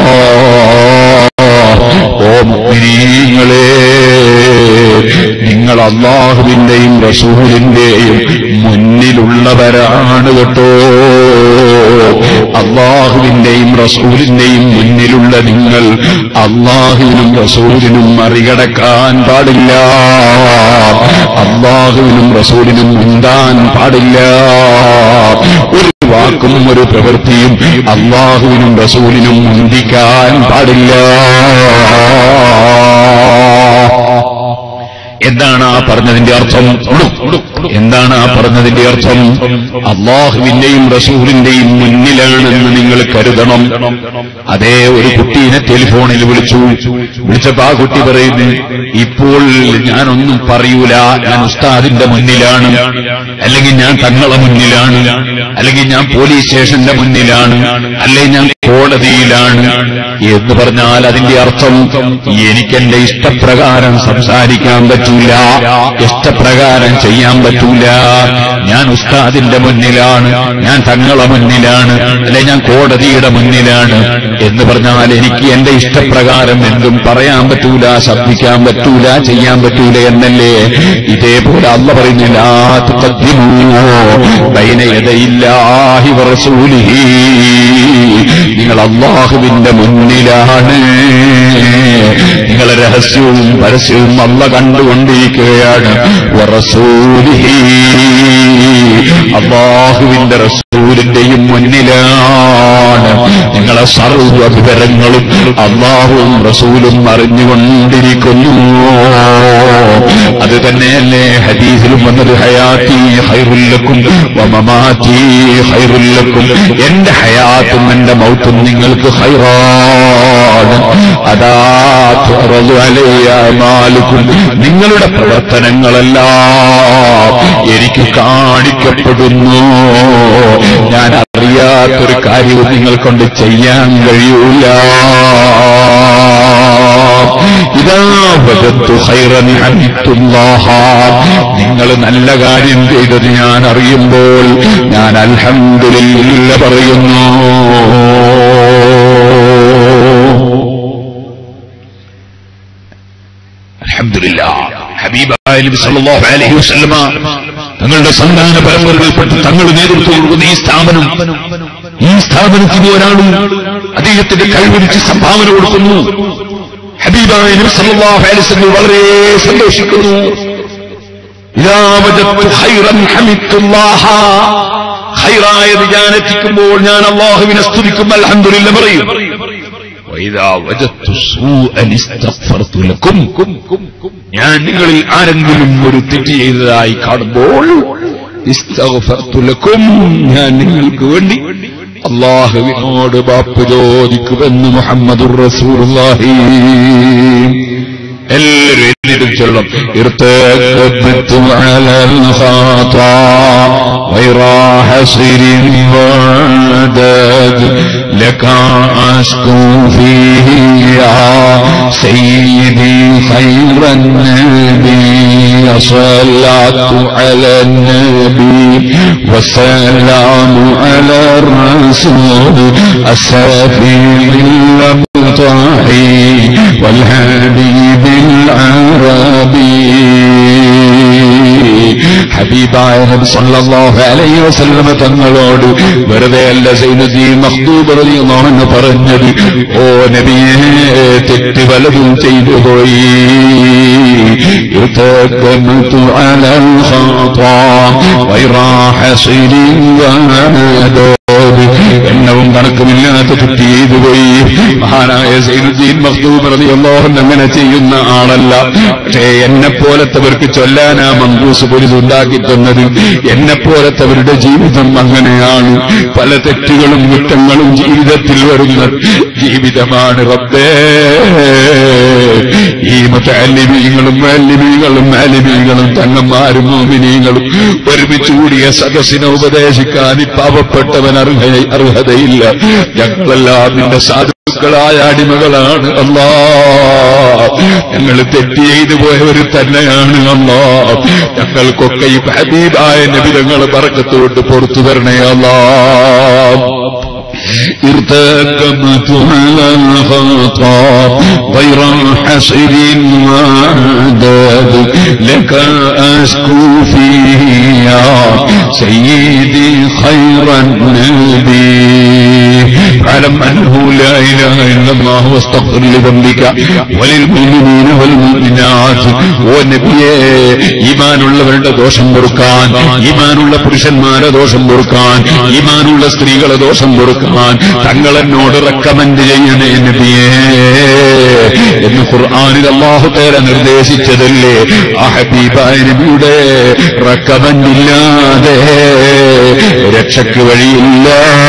വത്തഖുല്ലാഹ് ഓ മുഅ്മിനീങ്ങളെ നിങ്ങൾ അള്ളാഹുവിന്റെയും റസൂലിന്റെയും മുന്നിലുള്ളവരാണ് കേട്ടോ അള്ളാഹുവിന്റെയും റസൂലിന്റെയും മുന്നിലുള്ള നിങ്ങൾ അള്ളാഹുവിനും റസൂലിനും മറികടക്കാൻ പാടില്ല അള്ളാഹുവിനും റസൂലിനും മുന്താൻ പാടില്ല ഒരു വാക്കും ഒരു പ്രവൃത്തിയും അള്ളാഹുവിനും റസൂലിനും മുന്തിക്കാൻ പാടില്ല എന്താണ് ആ പറഞ്ഞതിന്റെ അർത്ഥം എന്താണ് ആ പറഞ്ഞതിന്റെ അർത്ഥം അള്ളാഹുവിന്റെയും റസൂലിന്റെയും മുന്നിലാണെന്ന് നിങ്ങൾ കരുതണം അതേ ഒരു കുട്ടീനെ ടെലിഫോണിൽ വിളിച്ചു വിളിച്ചപ്പോ ആ കുട്ടി പറയുന്നു ഇപ്പോൾ ഞാനൊന്നും പറയൂല ഞാൻ ഉസ്താദിന്റെ മുന്നിലാണ് അല്ലെങ്കിൽ ഞാൻ തങ്ങളെ മുന്നിലാണ് അല്ലെങ്കിൽ ഞാൻ പോലീസ് സ്റ്റേഷന്റെ മുന്നിലാണ് അല്ലെങ്കിൽ ഞാൻ കോടതിയിലാണ് എന്ന് പറഞ്ഞാൽ അതിന്റെ അർത്ഥം എനിക്കെന്റെ ഇഷ്ടപ്രകാരം സംസാരിക്കാൻ പറ്റൂല ഇഷ്ടപ്രകാരം ചെയ്യാൻ പറ്റൂല ഞാൻ ഉസ്താദിന്റെ മുന്നിലാണ് ഞാൻ തങ്ങളെ മുന്നിലാണ് അല്ലെ ഞാൻ കോടതിയുടെ മുന്നിലാണ് എന്ന് പറഞ്ഞാൽ എനിക്ക് എന്റെ ഇഷ്ടപ്രകാരം എന്തും പറയാൻ പറ്റൂല ശബ്ദിക്കാൻ പറ്റൂല ചെയ്യാൻ പറ്റൂല എന്നല്ലേ ഇതേപോലെ അല്ല പറയുന്നില്ല ബൈനയതയില്ലാഹി വറസൂലിഹി നിങ്ങൾ അള്ളാഹുവിന്റെ മുന്നിലാണ് നിങ്ങളെ രഹസ്യവും പരസ്യവും അല്ല കണ്ടുകൊണ്ടിരിക്കുകയാണ് വറസൂലിഹി അള്ളാഹുവിന്റെ റസൂലിന്റെയും മുന്നിലാണ് നിങ്ങളെ സർവ്വ വിവരങ്ങളും അള്ളാഹുവും റസൂലും അറിഞ്ഞുകൊണ്ടിരിക്കുന്നു അത് തന്നെയല്ലേ ഹദീസിലും വന്നത് ഹയാത്തി ഹൈറുല്ലക്കും വമമാറ്റി ഹൈറുല്ലക്കും എന്റെ ഹയാത്തും എന്റെ മൗത്തും നിങ്ങൾക്ക് ഹൈറാണ് അതാ തുറന്നു അലയാമാലുക്കും നിങ്ങളുടെ പ്രവർത്തനങ്ങളെല്ലാം എനിക്ക് കാണിക്കപ്പെടുന്നു ഞാൻ അറിയാത്തൊരു കാര്യവും നിങ്ങൾ കൊണ്ട് ചെയ്യാൻ കഴിയൂല ഇതാ വജത്തു ഖൈറൻ ഹമിത്തുല്ലാഹ നിങ്ങൾ നല്ല കാര്യം ചെയ്തത് ഞാൻ അറിയുമ്പോൾ ഞാൻ അൽഹംദുലില്ല പറയുന്നു അൽഹംദുലില്ലാ ഹബീബായ നബി സല്ലല്ലാഹു അലൈഹി വസല്ലമ തങ്ങളുടെ സന്താന പരമ്പരകൾപ്പെട്ട് തങ്ങൾ നേതൃത്വം കൊടുക്കുന്ന ഈ സ്ഥാപനം ഈ സ്ഥാപനത്തിന് ഒരാളും അദ്ദേഹത്തിന്റെ കഴിവരിച്ച് സംഭാവന കൊടുക്കുന്നു ഹബീബായ നബി സല്ലല്ലാഹു അലൈഹി വസല്ലം വളരെ സന്തോഷിക്കുന്നു ഇതാ വജത്തു ഖൈറൻ ഹമിത്തുല്ലാഹ ഖൈറായത് ഞാൻ എത്തിക്കുമ്പോൾ ഞാൻ അള്ളാഹുവിനെ സ്തുതിക്കും അൽഹംദുലില്ല പറയും വൈദാ വജത്തു സൂഅൻ ഇസ്തഗ്ഫർതു ലക്കും ഞാൻ നിങ്ങളിൽ ആരെങ്കിലും ഒരു തെറ്റ് ചെയ്തതായി കാണുമ്പോൾ ഇസ്തഗ്ഫർതു ലക്കും ഞാൻ നിങ്ങൾക്ക് വേണ്ടി അള്ളാഹുവിനോട് ബാപ്പ് ചോദിക്കുമെന്ന് മുഹമ്മദുർ റസൂലുള്ളാഹി എല്ലാവരും എന്നിട്ടും ചൊല്ലും ارتكبت على الخطا غير حصير وعدد لك أشكو فيه يا سيدي خير النبي صلاة على النبي والسلام على الرسول السفي المطاعي والحبيب العربي ഹബീബായ നബി സല്ലല്ലാഹു അലൈഹി വസല്ലമ തങ്ങളോട് വെറുതെ അല്ല സൈനുദ്ദീൻ മഖ്ദൂബ് റളിയല്ലാഹു അൻഹു പറഞ്ഞത് ഓ നബിയേ തെറ്റ് വലതും ചെയ്തു പോയി ارتكبت على الخطا غير حصير وعدد എണ്ണവും കണക്കുമില്ലാത്ത തെറ്റ് ചെയ്തു പോയി മഹാനായ സൈനുദ്ദീൻ മഖ്ദൂബ് റളിയല്ലാഹു അൻഹു അങ്ങനെ ചെയ്യുന്ന ആളല്ല പക്ഷേ എന്നെ പോലത്തവർക്ക് ചൊല്ലാൻ ആ മങ്കൂസ് പോലീസ് ഉണ്ടാക്കി തന്നത് എന്നെ പോലത്തവരുടെ ജീവിതം അങ്ങനെയാണ് പല തെറ്റുകളും കുറ്റങ്ങളും ജീവിതത്തിൽ വരുന്ന ജീവിതമാണ് റബ്ബേ ഈ മുത്തല്ലിമീങ്ങളും മാലിമീങ്ങളും മാലിമീങ്ങളും തങ്ങന്മാരും മോമിനീങ്ങളും ഒരുമിച്ച് കൂടിയ സദസ്സിനെ ഉപദേശിക്കാൻ ഈ പാവപ്പെട്ടവൻ അർഹ അർഹതയില്ല ഞങ്ങളെല്ലാം നിന്റെ സാധുക്കളായ അടിമകളാണ് അല്ലാ ഞങ്ങൾ തെറ്റ് ചെയ്തു പോയവർ തന്നെയാണ് അല്ലാ ഞങ്ങൾക്കൊക്കെ ഈ ഹബീബായ നബിതങ്ങൾ പറക്കത്തോട്ട് പുറത്തു തരണേ അല്ലാ ارتكبت على الخطا غير حصر وعدد لك أشكو فيها سيدي خير النبي فاعلم أنه لا إله إلا الله واستغفر لذنبك وللمؤمنين والمؤمنات ഓ നബിയെ ഈമാനുള്ളവരുടെ ദോഷം പൊറുക്കാൻ ഈമാനുള്ള പുരുഷന്മാരെ ദോഷം പൊറുക്കാൻ ഈമാനുള്ള സ്ത്രീകളെ ദോഷം പൊറുക്കാൻ തങ്ങളെന്നോട് റെക്കമെൻഡ് ചെയ്യണേ നബിയേ എന്ന് ഖുർആാനിൽ അള്ളാഹു തേര നിർദ്ദേശിച്ചതല്ലേ ആ ഹബീബായ നബിയുടെ റെക്കമെൻഡ് ഇല്ലാതെ രക്ഷയ്ക്ക് വഴിയില്ല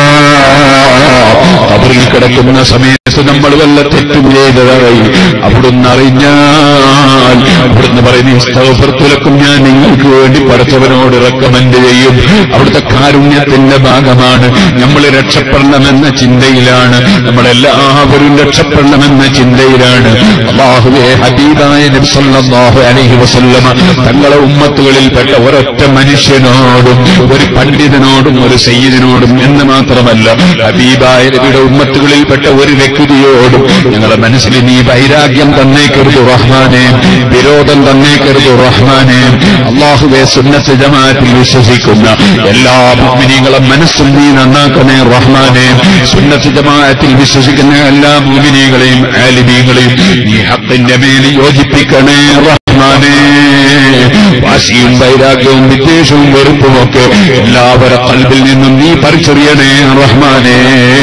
കബറിൽ കിടക്കുന്ന സമയത്ത് നമ്മൾ വല്ല തെറ്റും ചെയ്തതായി അവിടുന്ന് അറിഞ്ഞാൽ അവിടുന്ന് പറയുന്ന ഇസ്തവഫർത്തുലക്കും ഞാൻ നിങ്ങൾക്ക് വേണ്ടി പഠിച്ചവനോട് റെക്കമെൻഡ് ചെയ്യും അവിടുത്തെ കാരുണ്യത്തിന്റെ ഭാഗമാണ് നമ്മൾ രക്ഷപ്പെടണമെന്ന ചിന്തയിലാണ് നമ്മളെല്ലാവരും രക്ഷപ്പെടണമെന്ന ചിന്തയിലാണ് അള്ളാഹുവെ ഹബീബായ നബ്സല്ലാഹു അലൈഹി വസല്ലമ തങ്ങളെ ഉമ്മത്തുകളിൽപ്പെട്ട ഒരൊറ്റ മനുഷ്യനോടും ഒരു പണ്ഡിതനോടും ഒരു സയ്യിദിനോടും എന്ന് മാത്രമല്ല ഹബീബായ നബിയുടെ ഉമ്മത്തുകളിൽപ്പെട്ട ഒരു വ്യക്തിയോടും ഞങ്ങളുടെ മനസ്സിൽ നീ വൈരാഗ്യം തന്നേക്കരുത് റഹ്മാനെ വിരോധം തന്നേക്കരുത് റഹ്മാനെ അള്ളാഹുവെ സുന്നത്ത് ജമാഅത്തിൽ വിശ്വസിക്കുന്ന എല്ലാ മുഅ്മിനീങ്ങളെ മനസ്സും നീ നന്നാക്കണേ റഹ്മാനെ സുന്നത്ത് ജമാഅത്തിൽ വിശ്വസിക്കുന്ന എല്ലാ മുഅ്മിനീകളെയും ആലിമീങ്ങളെയും നീ ഹത്തിന്റെ മേൽ യോജിപ്പിക്കണേ റഹ്മാനെ വാശിയും വൈരാഗ്യവും വിദ്വേഷവും വെറുപ്പുമൊക്കെ എല്ലാവരുടെ കൽബിൽ നിന്നും നീ പറിച്ചെറിയണേ റഹ്മാനെ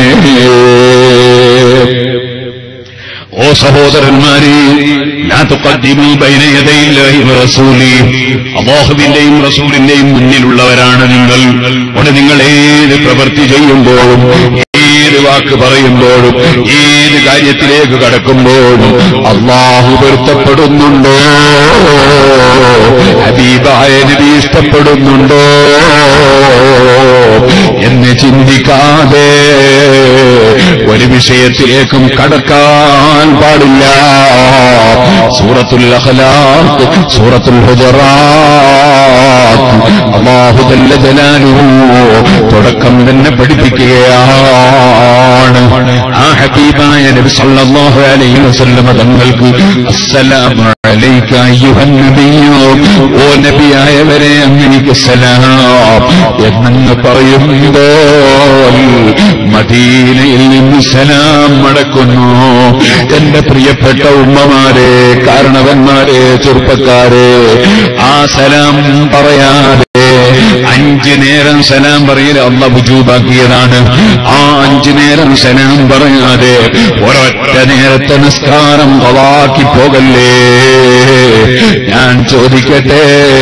ഓ സഹോദരന്മാരെ ലാ തുഖദ്ദിമൂ ബൈന യദൈല്ലാഹി വറസൂലി അല്ലാഹുവിന്റെയും റസൂലിന്റെയും മുന്നിലുള്ളവരാണ് നിങ്ങൾ അവിടെ നിങ്ങൾ ഏത് പ്രവൃത്തി ചെയ്യുമ്പോഴും ഏത് വാക്ക് പറയുമ്പോഴും ഏത് കാര്യത്തിലേക്ക് കടക്കുമ്പോഴും അള്ളാഹു പൊരുത്തപ്പെടുന്നുണ്ടോ ഹബീബായ നബി ഇഷ്ടപ്പെടുന്നുണ്ടോ എന്ന് ചിന്തിക്കാതെ ഒരു വിഷയത്തിലേക്കും കടക്കാൻ പാടില്ല സൂറത്തുൽ അഖലാഖ് സൂറത്തുൽ ഹുജറാത്ത് അല്ലാഹു ജല്ല ജലാലുഹു തുടക്കം തന്നെ പഠിപ്പിക്കുകയാണ് ആ ഹബീബായ നബി സല്ലല്ലാഹു അലൈഹി വസല്ലമ തങ്ങൾക്ക് അസ്സലാമു അലൈക അയ്യുഹൻ നബിയോ ഓ നബിയായവരെ അങ്ങനിക്ക് സലാം എന്നങ്ങ് പറയുമ്പോൾ മദീനയിൽ നിന്ന് സലാം മടക്കുന്നു എന്റെ പ്രിയപ്പെട്ട ഉമ്മമാരെ കാരണവന്മാരെ ചെറുപ്പക്കാരെ ആ സലാം പറയാതെ അഞ്ചു നേരം സലാം പറയൽ അള്ള ബുജൂബാക്കിയതാണ് ആ അഞ്ചു നേരം സലാം പറയാതെ ഒരൊറ്റ നേരത്തെ നിസ്കാരം കൊളാക്കി പോകല്ലേ ഞാൻ ചോദിക്കട്ടെ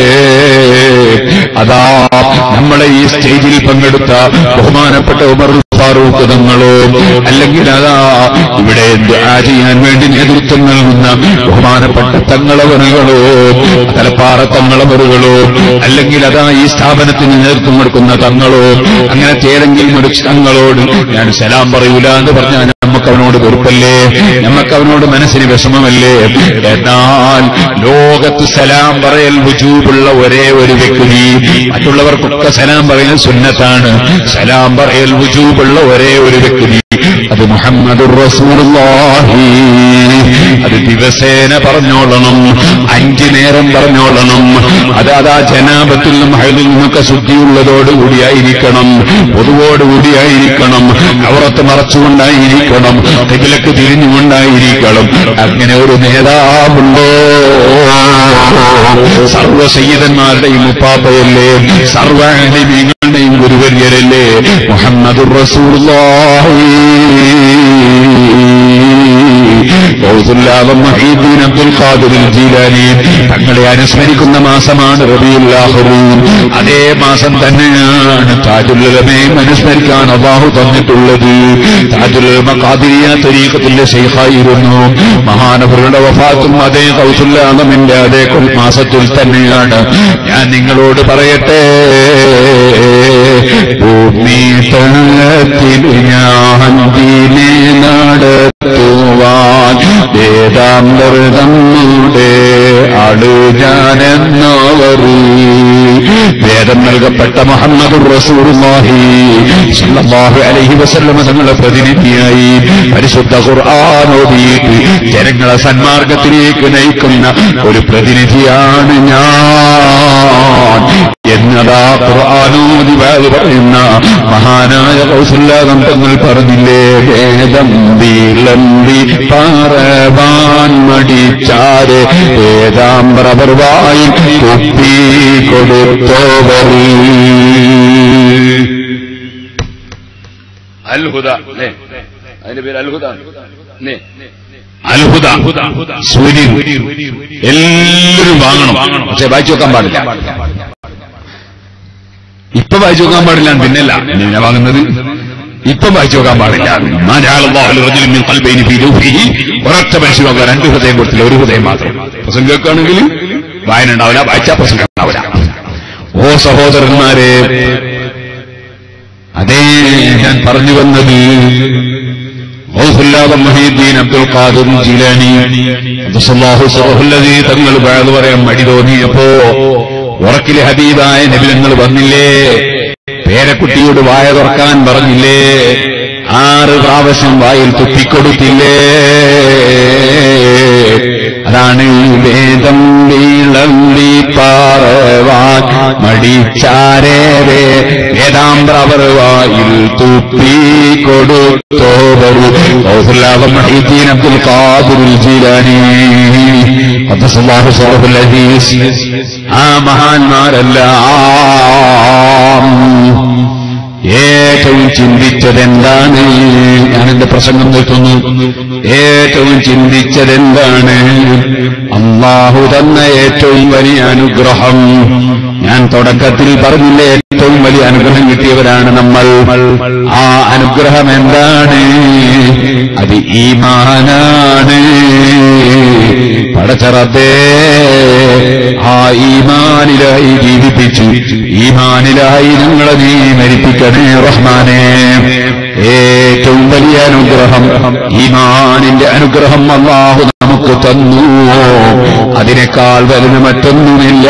അതാ നമ്മളെ ഈ സ്റ്റേജിൽ പങ്കെടുത്ത ബഹുമാനപ്പെട്ട ഉമർ ഫാറൂഖ് തങ്ങളോ അല്ലെങ്കിൽ അതാ ഇവിടെ ദുആ ചെയ്യാൻ വേണ്ടി നേതൃത്വം നൽകുന്ന ബഹുമാനപ്പെട്ട തങ്ങളവറുകളോ തലപ്പാറ തങ്ങളവറുകളോ അല്ലെങ്കിൽ അതാ ഈ സ്ഥാപനത്തിന് നേതൃത്വം കൊടുക്കുന്ന തങ്ങളോ അങ്ങനത്തെ ഏതെങ്കിലും ഒരു തങ്ങളോട് ഞാൻ സലാം പറയൂല എന്ന് പറഞ്ഞാൽ നമുക്ക് അവനോട് വെറുപ്പല്ലേ നമുക്ക് അവനോട് മനസ്സിന് വിഷമമല്ലേ എന്നാൽ ലോകത്ത് സലാം പറയൽ വുജൂബുള്ള ഒരേ ഒരു വ്യക്തി മറ്റുള്ളവർക്കൊക്കെ സലാം പറയൽ സുന്നത്താണ് സലാം പറയൽ വുജൂബുള്ള ഒരേ ഒരു വ്യക്തി അത് മുഹമ്മദുർ റസൂലുള്ളാഹി അത് ദിവസേന പറഞ്ഞോളണം അഞ്ചു നേരം പറഞ്ഞോളണം അത് അതാ ജനാപത്തിൽ നിന്നും ഹൈലിൽ നിന്നൊക്കെ ശുദ്ധിയുള്ളതോടുകൂടിയായിരിക്കണം പൊതുവോടുകൂടിയായിരിക്കണം അവറത്ത് മറച്ചുകൊണ്ടായിരിക്കണം തെകിലക്ക് തിരിഞ്ഞുകൊണ്ടായിരിക്കണം അങ്ങനെ ഒരു നേതാവുണ്ടോ സർവ സയ്യിദന്മാരുടെയും ഉപ്പാപ്പയല്ലേ സർവ അലിമീങ്ങളുടെയും ഗുരുവര്യരല്ലേ മുഹമ്മദുർ റസൂലുള്ളാഹി അബ്ദുൽ ഖാദിർ ജീലാനി തങ്ങളെ അനുസ്മരിക്കുന്ന മാസമാണ് റബിയുല്ലാഹുറൂൻ അതേ മാസം തന്നെയാണ് താജുല്ലമയും അനുസ്മരിക്കാൻ അള്ളാഹു തന്നിട്ടുള്ളത് താജുല്ലമ ഖാദിരിയ തരീഖത്തിന്റെ ശൈഖായിരുന്നു മഹാനവരുടെ വഫാത്തും അതേ കൗസുല്ലാദമിന്റെ അതേ കൊൽ- മാസത്തിൽ തന്നെയാണ് ഞാൻ നിങ്ങളോട് പറയട്ടെ ഭൂമി തള്ളത്തിൽ ഞാൻ ദീനെ നടത്തുവാൻ വേദാമൃതങ്ങളുടെ ആള് ഞാനെന്നവർ വേദം നൽകപ്പെട്ട മുഹമ്മദ് റസൂലുള്ളാഹി സല്ലല്ലാഹു അലൈഹി വസല്ലമ തങ്ങളുടെ പ്രതിനിധിയായി പരിശുദ്ധ ഖുർആൻ ഓതിയിട്ട് ജനങ്ങളെ സന്മാർഗത്തിലേക്ക് നയിക്കുന്ന ഒരു പ്രതിനിധിയാണ് ഞാൻ എന്നതാ ഖുർആാനോദി വാത് പറയുന്ന മഹാനായ കൗസല്യാദം തങ്ങൾ പറഞ്ഞില്ലേ വേദം വിളമ്പി പറവാൻ മടിച്ചാരെ വേദാംബരവായി കുപ്പി കൊടുത്തോവറി അൽഹുദ അല്ലേ അതിന്റെ പേര് അൽഹുദ അല്ലേ അത്ഭുത സൂര്യൻ എല്ലാവരും വാങ്ങണം പക്ഷെ വായിച്ചു നോക്കാൻ പാടില്ല ഇപ്പൊ വായിച്ചു നോക്കാൻ പാടില്ല പിന്നല്ല പിന്നെ വാങ്ങുന്നത് ഇപ്പൊ വായിച്ചു നോക്കാൻ പാടില്ല മാ ജഅലല്ലാഹു ലിറജുലിൻ മിൻ ഖൽബൈനി ഫീ ജൗഫിഹി ഒരൊറ്റ മനുഷ്യൻ നോക്കാൻ രണ്ട് ഹൃദയം കൊടുത്തില്ല ഒരു ഹൃദയം മാത്രം പ്രസംഗം കേൾക്കുകയാണെങ്കിൽ വായന ഉണ്ടാവില്ല വായിച്ചാൽ പ്രസംഗം ഉണ്ടാവില്ല ഓ സഹോദരന്മാരെ അതേ ഞാൻ പറഞ്ഞു വന്നത് ഔസുല്ലാദ് മഹീദ്ദീൻ അബ്ദുൽ ഖാദിർ ജീലാനി ഖദ്ദസല്ലാഹു സിറഹുല്ലദീ തങ്ങൾ ബാദ് പറയാൻ മടി തോന്നിയപ്പോ ഉറക്കിലെ ഹബീബായ നബിലങ്ങൾ വന്നില്ലേ പേരക്കുട്ടിയോട് വായ തുറക്കാൻ പറഞ്ഞില്ലേ ആറ് പ്രാവശ്യം വായിൽ തുപ്പിക്കൊടുത്തില്ലേ അതാണ് വേദം വിളമ്പി പാറവാൻ മടിച്ചാരേ വേദാംബ്രവർ വായിൽ തുപ്പി കൊടുത്തോവരു ഔസുല്ലാഹു മഹീദ്ദീൻ അബ്ദുൽ ഖാദിർ ജീലാനി ഖദ്ദസല്ലാഹു സിറഹുൽ അസീസ് ആ മഹാന്മാരെല്ലാം ഏറ്റവും ചിന്തിച്ചതെന്താണ് ഞാൻ എന്റെ പ്രസംഗം നിർത്തുന്നു ഏറ്റവും ചിന്തിച്ചതെന്താണ് അള്ളാഹു തന്ന ഏറ്റവും വലിയ അനുഗ്രഹം ഞാൻ തുടക്കത്തിൽ പറഞ്ഞില്ലേ ഏറ്റവും വലിയ അനുഗ്രഹം കിട്ടിയവരാണ് നമ്മൾ ആ അനുഗ്രഹം എന്താണ് അത് ഈമാനാണ് പടച്ചറത്തേ ആ ഈമാനിലായി ജീവിപ്പിച്ചു ഈമാനിലായി ഞങ്ങളെ നീ മരിപ്പിക്കണേ റഹ്മാനെ ഏറ്റവും വലിയ അനുഗ്രഹം ഈമാനിന്റെ അനുഗ്രഹം അള്ളാഹു നമുക്ക് തന്നു അതിനേക്കാൾ വലുത് മറ്റൊന്നുമില്ല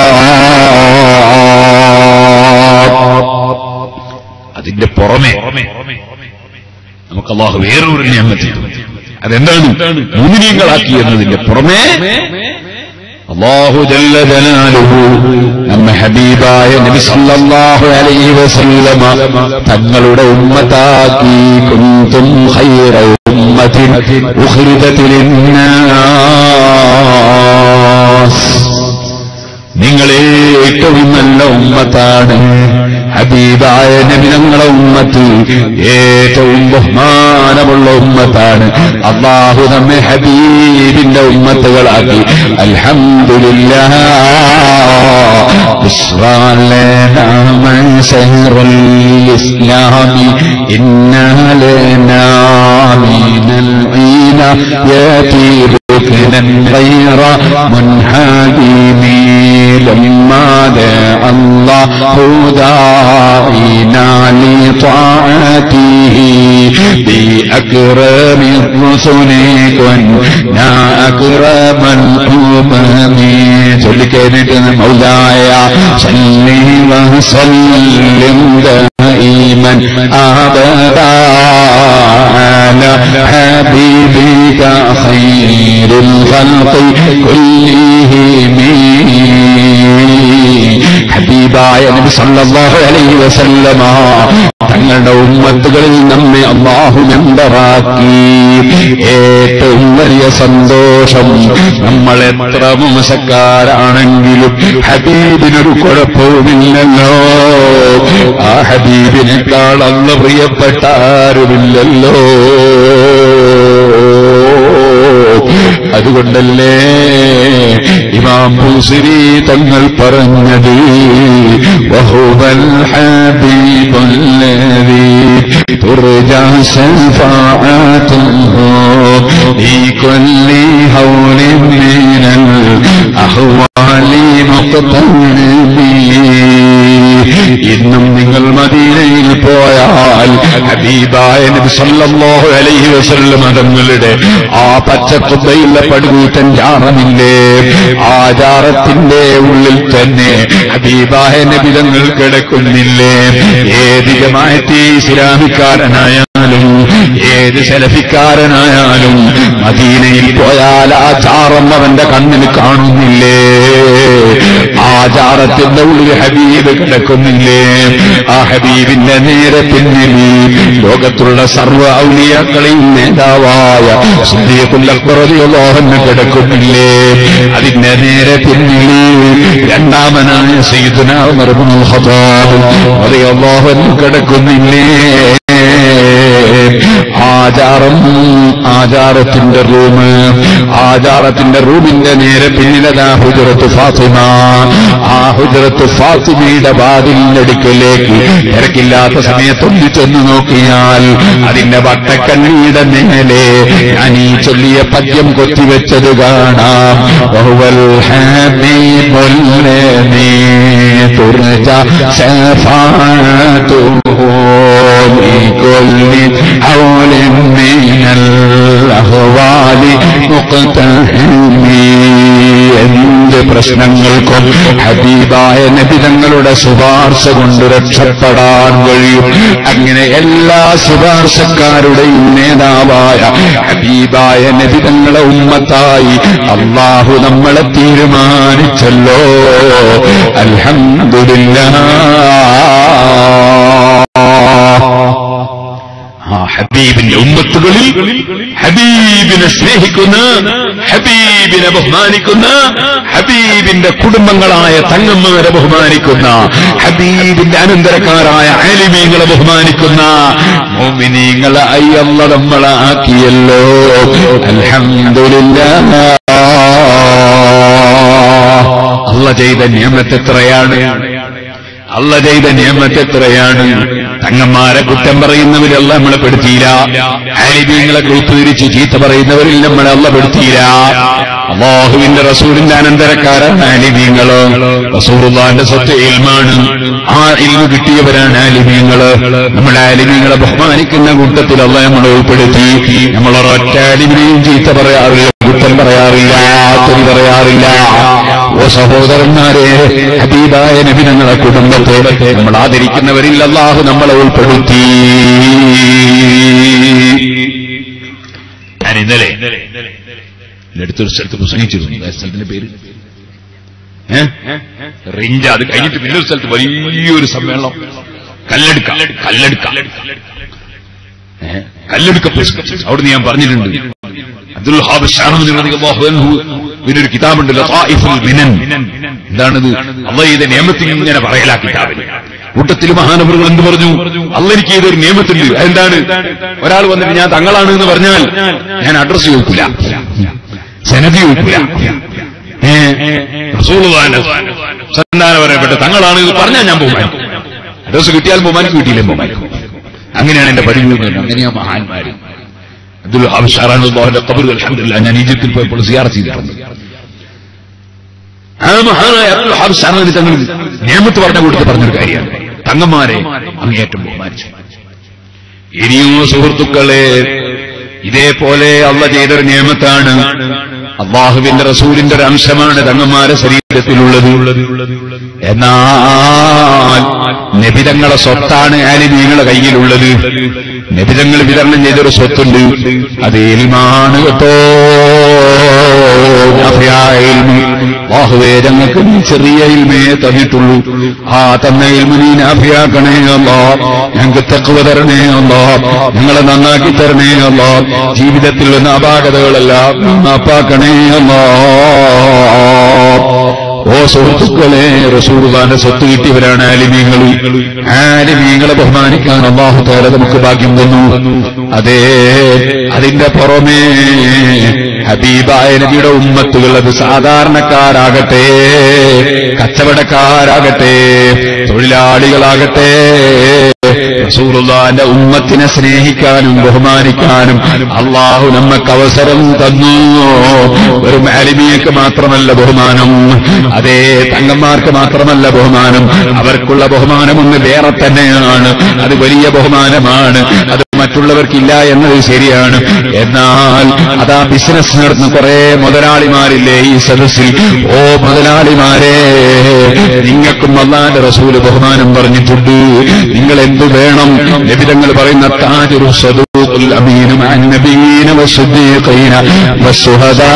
അതിന്റെ പുറമെ നമുക്ക് അള്ളാഹു വേറൊരു നിയമം ചെയ്തു അതെന്താണ് മുനിങ്ങളാക്കി എന്നതിന്റെ പുറമെ അള്ളാഹു ജല്ല ജലാലുഹു നമ്മ ഹബീബായ നബി സല്ലല്ലാഹു അലൈഹി വസല്ലമ തങ്ങളുടെ ഉമ്മത്താക്കി കുന്തും ഖൈറ ഉമ്മത്തിൻ ഉഖ്രിജത് ലിന്നാസ് നിങ്ങളെ ഏറ്റവും നല്ല ഉമ്മത്താണ് ഹബീബായ നബിനങ്ങളെ ഉമ്മത്ത് ഏറ്റവും ബഹുമാനമുള്ള ഉമ്മത്താണ് അള്ളാഹു നമ്മെ ഹബീബിന്റെ ഉമ്മത്തുകളാക്കി അൽഹംദുലില്ല شهر الإسلام إنا لنا من العين ياتي ركنا غير منحدم لما دعا الله داعينا لطاعته بأكرم الرسل كنا أكرم الأمم ചൊല്ലിക്കേണ്ടിട്ട് മൗലായ സല്ലി വസല്ലിം ദൈമൻ അബദാ على حبيبك خير الخلق كلهم ഹബീബായ നബി സല്ലല്ലാഹു അലൈഹി വസല്ലമ തങ്ങളുടെ ഉമ്മത്തുകളിൽ നമ്മെ അള്ളാഹു മെമ്പറാക്കി ഏറ്റവും വലിയ സന്തോഷം നമ്മൾ എത്ര മോശക്കാരാണെങ്കിലും ഹബീബിനൊരു കുഴപ്പവുമില്ലല്ലോ ആ ഹബീബിനേക്കാൾ അന്ന് പ്രിയപ്പെട്ട ആരുമില്ലല്ലോ അതുകൊണ്ടല്ലേ ഇമാം ബൂസിരി തങ്ങൾ പറഞ്ഞത് വഹുവൽ ഹബീബുല്ലദീ തുർജാ ശഫാഅത്തുഹു ഈ കൊല്ലി ഹൗലിൻ മിനൽ അഹ്വാലി മുഖ്തനബി ഇന്നും നിങ്ങൾ മദീനയിൽ പോയാൽ കഴിഞ്ഞാൽ ഹബീബായ നബി സല്ലല്ലാഹു അലൈഹി വസല്ലം തങ്ങളുടെ ആ പച്ചക്കുബയുള്ള പടുകൂറ്റൻ ജാറമില്ലേ ആ ജാറത്തിന്റെ ഉള്ളിൽ തന്നെ ഹബീബായ നബി തങ്ങൾ കിടക്കുന്നില്ലേ ഏത് ജമാഅത്തി ഇസ്ലാമിക്കാരനായാലും ഏത് സെലഫിക്കാരനായാലും മദീനയിൽ പോയാൽ ആ ചാറം അവന്റെ കണ്ണിന് കാണുന്നില്ലേ ആ ചാറത്തിന്റെ ഉള്ളിൽ ഹബീബ് കിടക്കുന്നില്ലേ ആ ഹബീബിന്റെ നേരെ പിന്നിൽ ലോകത്തുള്ള സർവ്വ ഔലിയാക്കളെയും നേതാവായ സുദ്ദീഖുല്ലഹന് കിടക്കുന്നില്ലേ അതിന്റെ നേരെ പിന്നിൽ രണ്ടാമനായ സയ്യിദുന ഉമർ ഇബ്നുൽ ഖത്താബ് റളിയല്ലാഹു അൻഹു കിടക്കുന്നില്ലേ ആചാരം ആചാരത്തിന്റെ റൂം ആചാരത്തിന്റെ റൂമിന്റെ നേരെ പിന്നിലതാ ഹുജറത്ത് ഫാത്തിമ ആ ഹുജറത്ത് ഫാത്തിമയുടെ വാതിലിനടുക്കലേക്ക് തിരക്കില്ലാത്ത സമയത്തൊന്ന് ചെന്ന് നോക്കിയാൽ അതിന്റെ വട്ടക്കണ്ണിയുടെ മേലെ ഞാൻ ഈ ചൊല്ലിയ പദ്യം കൊത്തിവെച്ചത് കാണാം വഹുവൽ ഹബീബുൽ ലദീ തുർജ ശഫാഅത്തുഹു لكل حول من الأهوال مقتحمي എന്ത് പ്രശ്നങ്ങൾക്കും ഹബീബായ നബിതങ്ങളുടെ ശുപാർശ കൊണ്ട് രക്ഷപ്പെടാൻ കഴിയും അങ്ങനെ എല്ലാ ശുപാർശക്കാരുടെയും നേതാവായ ഹബീബായ നബിതങ്ങളെ ഉമ്മത്തായി അള്ളാഹു നമ്മളെ തീരുമാനിച്ചല്ലോ അൽഹംദുലില്ലാ ആ ഹബീബിന്റെ ഉമ്മത്തുകളിൽ ഹബീബിനെ സ്നേഹിക്കുന്ന ഹബീബിനെ ബഹുമാനിക്കുന്ന ഹബീബിന്റെ കുടുംബങ്ങളായ തങ്ങന്മാരെ ബഹുമാനിക്കുന്ന ഹബീബിന്റെ അനന്തരക്കാരായ ആലിമീങ്ങളെ ബഹുമാനിക്കുന്ന മോമിനീങ്ങളെ അയ്യല്ല നമ്മളെ ആക്കിയല്ലോ അൽഹംദുലില്ലാ അല്ല ചെയ്ത നിയമത്ത് എത്രയാണ് അല്ല ചെയ്ത നിയമത്ത് എത്രയാണ് തങ്ങന്മാരെ കുറ്റം പറയുന്നവരല്ല നമ്മളെ പെടുത്തിയില്ല ആലിബീങ്ങളെ ഗ്രൂപ്പ് തിരിച്ച് ചീത്ത പറയുന്നവരിൽ നമ്മളെ അല്ല പെടുത്തിയില്ല അള്ളാഹുവിന്റെ റസൂലിന്റെ അനന്തരക്കാരൻ ആലിബീങ്ങള് റസൂറുള്ളാന്റെ സ്വത്ത് ഇൽമാണ് ആ ഇൽമ കിട്ടിയവരാണ് ആലിബീങ്ങള് നമ്മൾ ആലിബീങ്ങളെ ബഹുമാനിക്കുന്ന കൂട്ടത്തിൽ അല്ല നമ്മളെ ഉൾപ്പെടുത്തി നമ്മളൊരൊറ്റ ആലിബിനെയും ചീത്ത പറയാറില്ല കുറ്റം പറയാറില്ല തെറി പറയാറില്ല ഓ സഹോദരന്മാരെ ഹബീബായ നബി ഞങ്ങളെ കുടുംബത്തെ നമ്മൾ ആദരിക്കുന്നവരിൽ അള്ളാഹു നമ്മളെ ഉൾപ്പെടുത്തി ഞാൻ ഇന്നലെ എൻ്റെ അടുത്തൊരു സ്ഥലത്ത് പ്രസംഗിച്ചിരുന്നു ആ സ്ഥലത്തിന്റെ പേര് ഏ? റിഞ്ച അത് കഴിഞ്ഞിട്ട് പിന്നൊരു സ്ഥലത്ത് വലിയൊരു സമ്മേളനം കല്ലെടുക്ക കല്ലെടുക്ക ഏ? കല്ലെടുക്ക പുസ്തകം അവിടുന്ന് ഞാൻ പറഞ്ഞിട്ടുണ്ട് അബ്ദുൽ ഹാബ് ഷാഹുദ് റളിയല്ലാഹു അൻഹു ഇതിനൊരു കിതാബുണ്ട് ലതായിഫുൽ മിനൻ എന്താണിത് അള്ളാഹ് ഇത് നിയമത്തിൽ ഇങ്ങനെ പറയലാ കിതാബിൽ കൂട്ടത്തിൽ മഹാനവറുകൾ എന്ത് പറഞ്ഞു അല്ല എനിക്ക് ഇതൊരു നിയമത്തുണ്ട് അതെന്താണ് ഒരാൾ വന്നിട്ട് ഞാൻ തങ്ങളാണ് എന്ന് പറഞ്ഞാൽ ഞാൻ അഡ്രസ് ചോദിക്കില്ല സനതി ചോദിക്കില്ല ഏ, റസൂലുള്ളാഹിന്റെ സന്താനപരപ്പെട്ട തങ്ങളാണ് എന്ന് പറഞ്ഞാൽ ഞാൻ ബഹുമാനിക്കും അഡ്രസ് കിട്ടിയാൽ ബഹുമാനിക്കും കിട്ടിയില്ലേ ബഹുമാനിക്കും അങ്ങനെയാണ് എന്റെ പതിവ് എന്ന് പറഞ്ഞത്. അങ്ങനെയാ മഹാന്മാര് അബ്ദുൽ ഹാബ് ഷാറാനുള്ളാഹിന്റെ കബർ അൽഹംദുലില്ലാ ഞാൻ ഈജിപ്തിൽ പോയപ്പോൾ സിയാറത്ത് ചെയ്തിട്ടുണ്ട് ആ മഹാനായ അബ്ദുൽ ഹാബ് ഷാറാനി തങ്ങൾ നിയമത്ത് പറഞ്ഞ കൂട്ടത്തിൽ പറഞ്ഞൊരു കാര്യമാണ് തങ്ങന്മാരെ അങ്ങേറ്റം ബഹുമാനിച്ചു ഇനിയോ സുഹൃത്തുക്കളെ ഇതേപോലെ അള്ള ചെയ്തൊരു നിയമത്താണ് അള്ളാഹുവിന്റെ റസൂലിന്റെ ഒരു അംശമാണ് തങ്ങന്മാരെ ശരീരത്തിലുള്ളത് എന്നാൽ നബിതങ്ങളെ സ്വത്താണ് ആലിമീങ്ങളെ കയ്യിലുള്ളത് നബിതങ്ങൾ വിതരണം ചെയ്തൊരു സ്വത്തുണ്ട് അത് എൽമാണ് കേട്ടോ നാഫിയായ ഇൽമ്. അല്ലാഹുവേ ഞങ്ങൾക്ക് നീ ചെറിയ ഇൽമേ തന്നിട്ടുള്ളൂ ആ തന്ന ഇൽമ നീ നാഫിയാക്കണേ അല്ലോ ഞങ്ങൾക്ക് തക്കുവ തരണേ അല്ലോ ഞങ്ങളെ നന്നാക്കി തരണേ അല്ലോ ജീവിതത്തിൽ വന്ന അപാകതകളെല്ലാം നന്നാപ്പാക്കണേ അല്ലോ ഓ സുഹൃത്തുക്കളെ റസൂർദാന്റെ സ്വത്ത് കിട്ടിയവരാണ് ആലിമീങ്ങൾ ആലിമീങ്ങളെ ബഹുമാനിക്കാൻ അള്ളാഹു താല നമുക്ക് ഭാഗ്യം തന്നു അതേ അതിന്റെ പുറമേ ഹബീബായ നബിയുടെ ഉമ്മത്തുകൾ അത് സാധാരണക്കാരാകട്ടെ കച്ചവടക്കാരാകട്ടെ തൊഴിലാളികളാകട്ടെ റസൂലുള്ളാന്റെ ഉമ്മത്തിനെ സ്നേഹിക്കാനും ബഹുമാനിക്കാനും അള്ളാഹു നമുക്ക് അവസരം തന്നു വെറും അലിമിയക്ക് മാത്രമല്ല ബഹുമാനം അതേ തങ്ങന്മാർക്ക് മാത്രമല്ല ബഹുമാനം അവർക്കുള്ള ബഹുമാനം ഒന്ന് വേറെ തന്നെയാണ് അത് വലിയ ബഹുമാനമാണ് അത് മറ്റുള്ളവർക്കില്ല എന്നത് ശരിയാണ് എന്നാൽ അതാ ബിസിനസ് നടത്തുന്ന കുറെ മുതലാളിമാരില്ലേ ഈ സദസ്സിൽ ഓ മുതലാളിമാരെ നിങ്ങൾക്കും അള്ളാന്റെ റസൂല് ബഹുമാനം പറഞ്ഞിട്ടുണ്ട് നിങ്ങൾ എന്തു വേണം ലഭിതങ്ങൾ പറയുന്ന താജുറു സദൂഖുൽ അമീനും അന്നബീന വസുദ്ദീഖീന വസുഹദാ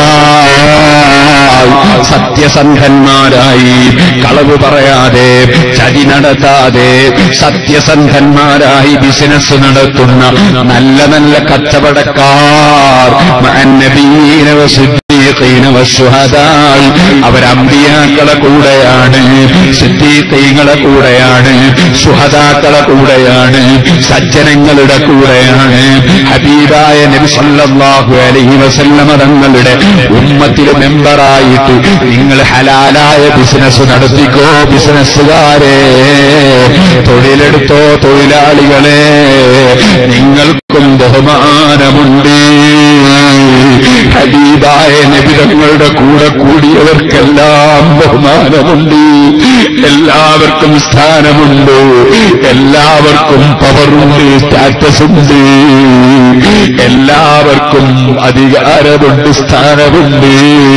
സത്യസന്ധന്മാരായി കളവ് പറയാതെ ചതി നടത്താതെ സത്യസന്ധന്മാരായി ബിസിനസ് നടത്തുന്ന നല്ല നല്ല കച്ചവടക്കാർ മഅന്നബീന വസുദ്ദീഖീന വസുഹദാ അവരമ്പിയാക്കളെ കൂടെയാണ് സിദ്ധീഖീങ്ങളെ കൂടെയാണ് സുഹദാക്കളെ കൂടെയാണ് സജ്ജനങ്ങളുടെ കൂടെയാണ് ഹബീബായ നബി സല്ലല്ലാഹു അലൈഹി വസല്ലമ തങ്ങളുടെ ഉമ്മത്തിലെ മെമ്പറായിട്ട് നിങ്ങൾ ഹലാലായ ബിസിനസ് നടത്തിക്കോ ബിസിനസ്സുകാരെ തൊഴിലെടുത്തോ തൊഴിലാളികളെ നിങ്ങൾക്കും ബഹുമാനമുണ്ട് ഹബീബായ നബിതങ്ങളുടെ കൂടെ കൂടിയവർക്കെല്ലാം ബഹുമാനമുണ്ട് എല്ലാവർക്കും സ്ഥാനമുണ്ട് എല്ലാവർക്കും പവറുണ്ട് സ്റ്റാറ്റസ് ഉണ്ട് എല്ലാവർക്കും അധികാരമുണ്ട് സ്ഥാനമുണ്ട്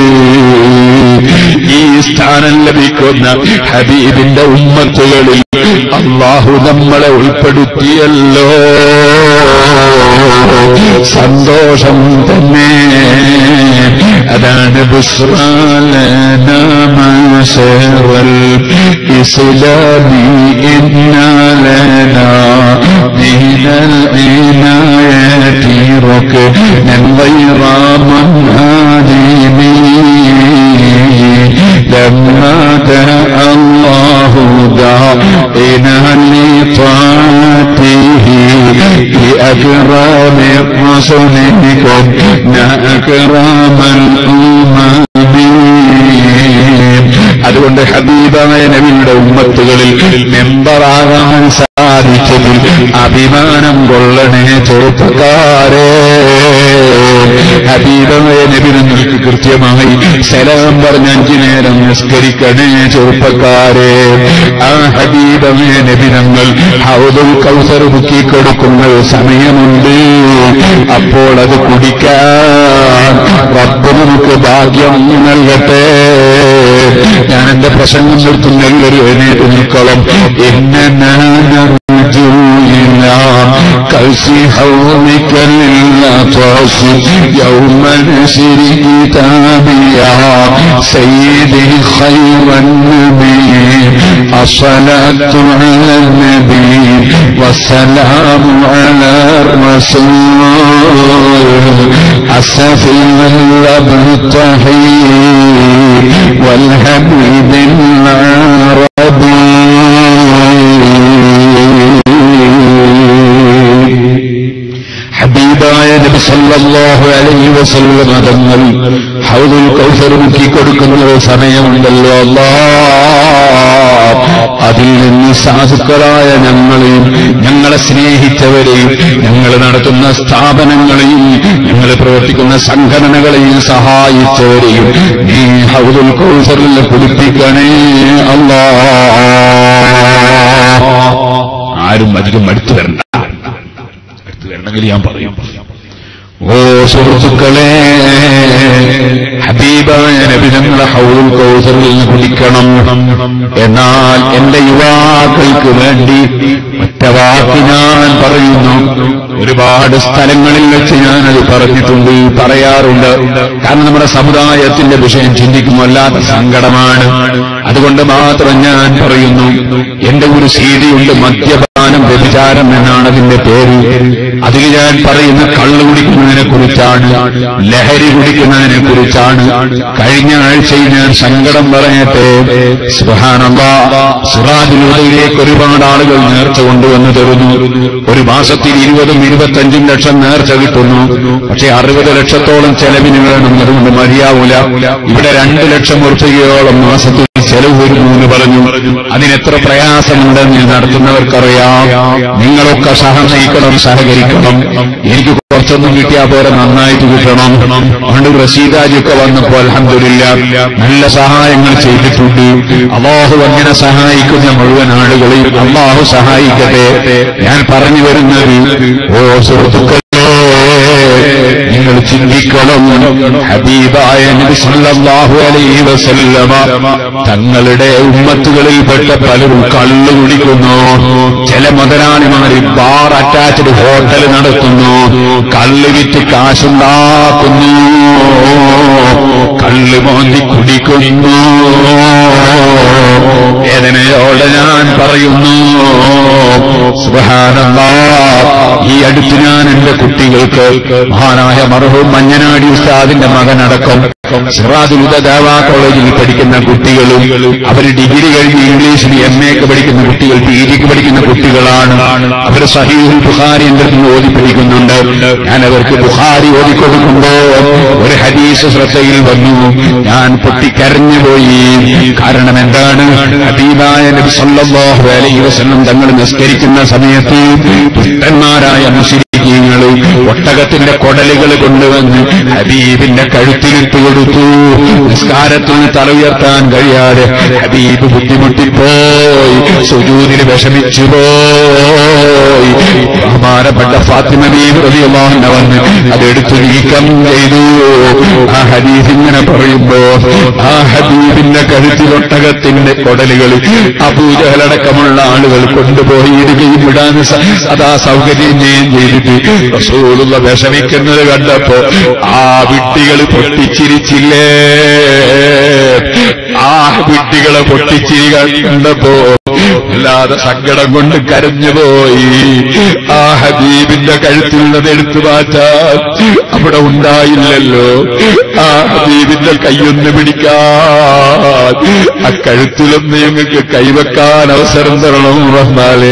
ഈ സ്ഥാനം ലഭിക്കുന്ന ഹബീബിന്റെ ഉമ്മത്തുകളിൽ അള്ളാഹു നമ്മളെ ഉൾപ്പെടുത്തിയല്ലോ സന്തോഷം തന്നെ അതാണ് ബുസ്രാലനമശറൽ ഇസ്ലാമി ഇന്നലനാ ദീനൽ ഇനായതി ركنا غير منادمين لما دعا الله دعينا لطاعته بأكرام الرسل كنا أكرام الأمم അതുകൊണ്ട് ഹബീബായ നബിയുടെ ഉമ്മത്തുകളിൽ മെമ്പറാകാൻ സാധിച്ചതിൽ അഭിമാനം കൊള്ളണേ ചെറുപ്പക്കാരെ ഹബീബായ നബി നിങ്ങൾക്ക് കൃത്യമായി സലാം പറഞ്ഞ അഞ്ചു നേരം നിസ്കരിക്കണേ ചെറുപ്പക്കാരെ ആ ഹബീബായ നബിനങ്ങൾ ഹൗദുൽ കൗസർ ബുക്കി കൊടുക്കുന്ന സമയമുണ്ട് അപ്പോൾ അത് കുടിക്കാൻ റബ്ബ് നമുക്ക് ഭാഗ്യം നൽകട്ടെ ഞാൻ എന്റെ പ്രസംഗം നിർത്തുന്ന എല്ലാവരും എഴുന്നേറ്റ് നിൽക്കണം كوسي حومك للعطاس يوم نشر كتابي يا سيدي خير النبي الصلاة على النبي والسلام على الرسول السفي والابتحي والحبيب العربي ഹബീബായ നബി സല്ലല്ലാഹു അലൈഹി വസല്ലം തങ്ങൾ ഹൗദുൽ കൗസർ മുക്കി കൊടുക്കുന്ന ഒരു സമയമുണ്ടല്ലോ അല്ലാ അതിൽ നിന്ന് സാധുക്കളായ ഞങ്ങളെയും ഞങ്ങളെ സ്നേഹിച്ചവരെയും ഞങ്ങൾ നടത്തുന്ന സ്ഥാപനങ്ങളെയും ഞങ്ങൾ പ്രവർത്തിക്കുന്ന സംഘടനകളെയും സഹായിച്ചവരെയും നീ ഹൗദുൽ കൗസറിൽ കുടിപ്പിക്കണേ അല്ലാ ആരും അധികം അടുത്തു വരണ്ട അടുത്ത് വരണമെങ്കിൽ ഞാൻ പറയും ഓ സുഹൃത്തുക്കളെ ഹബീബായ നബി ഞങ്ങളെ ഹൗൽ കൗസറിൽ നിന്ന് കുടിക്കണം എന്നാൽ എന്റെ യുവാക്കൾക്ക് വേണ്ടി ഒറ്റ വാക്ക് ഞാൻ പറയുന്നു ഒരുപാട് സ്ഥലങ്ങളിൽ വെച്ച് ഞാനത് പറഞ്ഞിട്ടുണ്ട് പറയാറുണ്ട് കാരണം നമ്മുടെ സമുദായത്തിന്റെ വിഷയം ചിന്തിക്കുമ്പോൾ വല്ലാത്ത സങ്കടമാണ് അതുകൊണ്ട് മാത്രം ഞാൻ പറയുന്നു എന്റെ ഒരു സീതിയുണ്ട് മദ്യപാനം വ്യഭിചാരം എന്നാണ് അതിന്റെ പേര് അതിൽ ഞാൻ പറയുന്ന കള്ളു കുടിക്കുന്നതിനെ കുറിച്ചാണ് ലഹരി കുടിക്കുന്നതിനെ കുറിച്ചാണ് കഴിഞ്ഞ ആഴ്ചയിൽ ഞാൻ സങ്കടം പറയട്ടെ സുറാദിലൂടെയിലേക്ക് ഒരുപാട് ആളുകൾ നേർച്ച കൊണ്ടുവന്ന് തരുന്നു ഒരു മാസത്തിൽ ഇരുപതും ഇരുപത്തഞ്ചും ലക്ഷം നേർച്ച കിട്ടുന്നു പക്ഷെ അറുപത് ലക്ഷത്തോളം ചെലവിന് വേണം അതുകൊണ്ട് മതിയാവൂല ഇവിടെ രണ്ട് ലക്ഷം ഉറച്ചുകയോളം മാസത്തിൽ ചെലവ് വരുന്നു എന്ന് പറഞ്ഞു അതിനെത്ര പ്രയാസമുണ്ടെന്ന് നടത്തുന്നവർക്കറിയാം നിങ്ങളൊക്കെ സഹനയിക്കണം സഹകരിക്കണം എനിക്ക് കുറച്ചൊന്നും കിട്ടിയാൽ പോരെ നന്നായിട്ട് കിട്ടണം അതുകൊണ്ട് റഷീദാജിയൊക്കെ വന്നപ്പോൾ അലഹമില്ല നല്ല സഹായങ്ങൾ ചെയ്തിട്ടുണ്ട് അള്ളാഹു അങ്ങനെ സഹായിക്കുന്ന മുഴുവൻ ആളുകളെയും അള്ളാഹു സഹായിക്കട്ടെ ഞാൻ പറഞ്ഞു വരുന്നത് ഓ സുഹൃത്തുക്കളെ നിങ്ങൾ ചിന്തിക്കണം ഹബീബായ നബി സല്ലല്ലാഹു അലൈഹി വസല്ലമ തങ്ങളുടെ ഉമ്മത്തുകളിൽപ്പെട്ട പലരും കള്ളു കുടിക്കുന്നു ചില മുതലാളിമാര് ബാർ അറ്റാച്ച്ഡ് ഹോട്ടൽ നടത്തുന്നു കള്ള് വിറ്റ് കാശുണ്ടാക്കുന്നു കള്ള് മോന്തി കുടിക്കുന്നു വേദനയോടെ ഞാൻ പറയുന്നു സുബ്ഹാനല്ലാ ഈ അടുത്ത് ഞാൻ എന്റെ കുട്ടികൾക്ക് മഹാനായ മർഹൂം മഞ്ഞനാടി ഉസ്താദിന്റെ മകനടക്കം സിറാജുൽ ദേവാ കോളേജിൽ പഠിക്കുന്ന കുട്ടികളും അവർ ഡിഗ്രി കഴിഞ്ഞ് ഇംഗ്ലീഷിൽ എം എക്ക് പഠിക്കുന്ന കുട്ടികൾ പി ജിക്ക് പഠിക്കുന്ന കുട്ടികളാണ് അവർ സഹീഹുൽ ബുഖാരി എന്റെ അടുത്ത് ഓതി പഠിക്കുന്നുണ്ട് ഞാൻ അവർക്ക് ബുഖാരി ഓതിക്കൊടുക്കുമ്പോ ഒരു ഹദീസ് ശ്രദ്ധയിൽ വന്നു ഞാൻ പൊട്ടിക്കരഞ്ഞുപോയി കാരണം എന്താണ് ഹബീബായ നബി സല്ലല്ലാഹു അലൈഹി വസല്ലം തങ്ങൾ നിസ്കരിക്കുന്ന സമയത്ത് ദുഷ്ടന്മാരായ മുസ്ലിങ്ങൾ ഒട്ടകത്തിന്റെ കൊടലുകൾ കൊണ്ടുവന്ന് ഹബീബിന്റെ കഴുത്തിലിട്ട് കൊടുത്തു നിസ്കാരത്തിന് തല ഉയർത്താൻ കഴിയാതെ ഹബീബ് ബുദ്ധിമുട്ടിപ്പോയി സുജൂതിൽ വിഷമിച്ചു പോയി ബഹുമാനപ്പെട്ട ഫാത്തിമ ബീബ് റളിയല്ലാഹു വന്ന് അതെടുത്ത് നീക്കം ചെയ്തു ആ ഹദീസ് ഇങ്ങനെ പറയുമ്പോ ആ ഹബീബിന്റെ കഴുത്തിൽ ഒട്ടകത്തിന്റെ കൊടലുകൾ അപൂജകളടക്കമുള്ള ആളുകൾ കൊണ്ടുപോയി ഇടുകയും വിടാൻ സ- അതാ സൗകര്യം ചെയ്യുകയും ചെയ്തിട്ട് റസൂലുള്ള വിഷമിക്കുന്നത് കണ്ടപ്പോ ആ വിട്ടികൾ പൊട്ടിച്ചിരിച്ചില്ലേ ആ വിട്ടികളെ പൊട്ടിച്ചിരി കണ്ടപ്പോ അല്ലാതെ സങ്കടം കൊണ്ട് കരഞ്ഞുപോയി ആ ഹബീബിന്റെ കഴുത്തിൽ നിന്ന് എടുത്തു മാറ്റാൻ അവിടെ ഉണ്ടായില്ലല്ലോ ആ ഹബീബിന്റെ കൈയൊന്ന് പിടിക്കാൻ ആ കഴുത്തിലൊന്ന് ഞങ്ങൾക്ക് കൈവെക്കാൻ അവസരം തരണം റഹ്മാലേ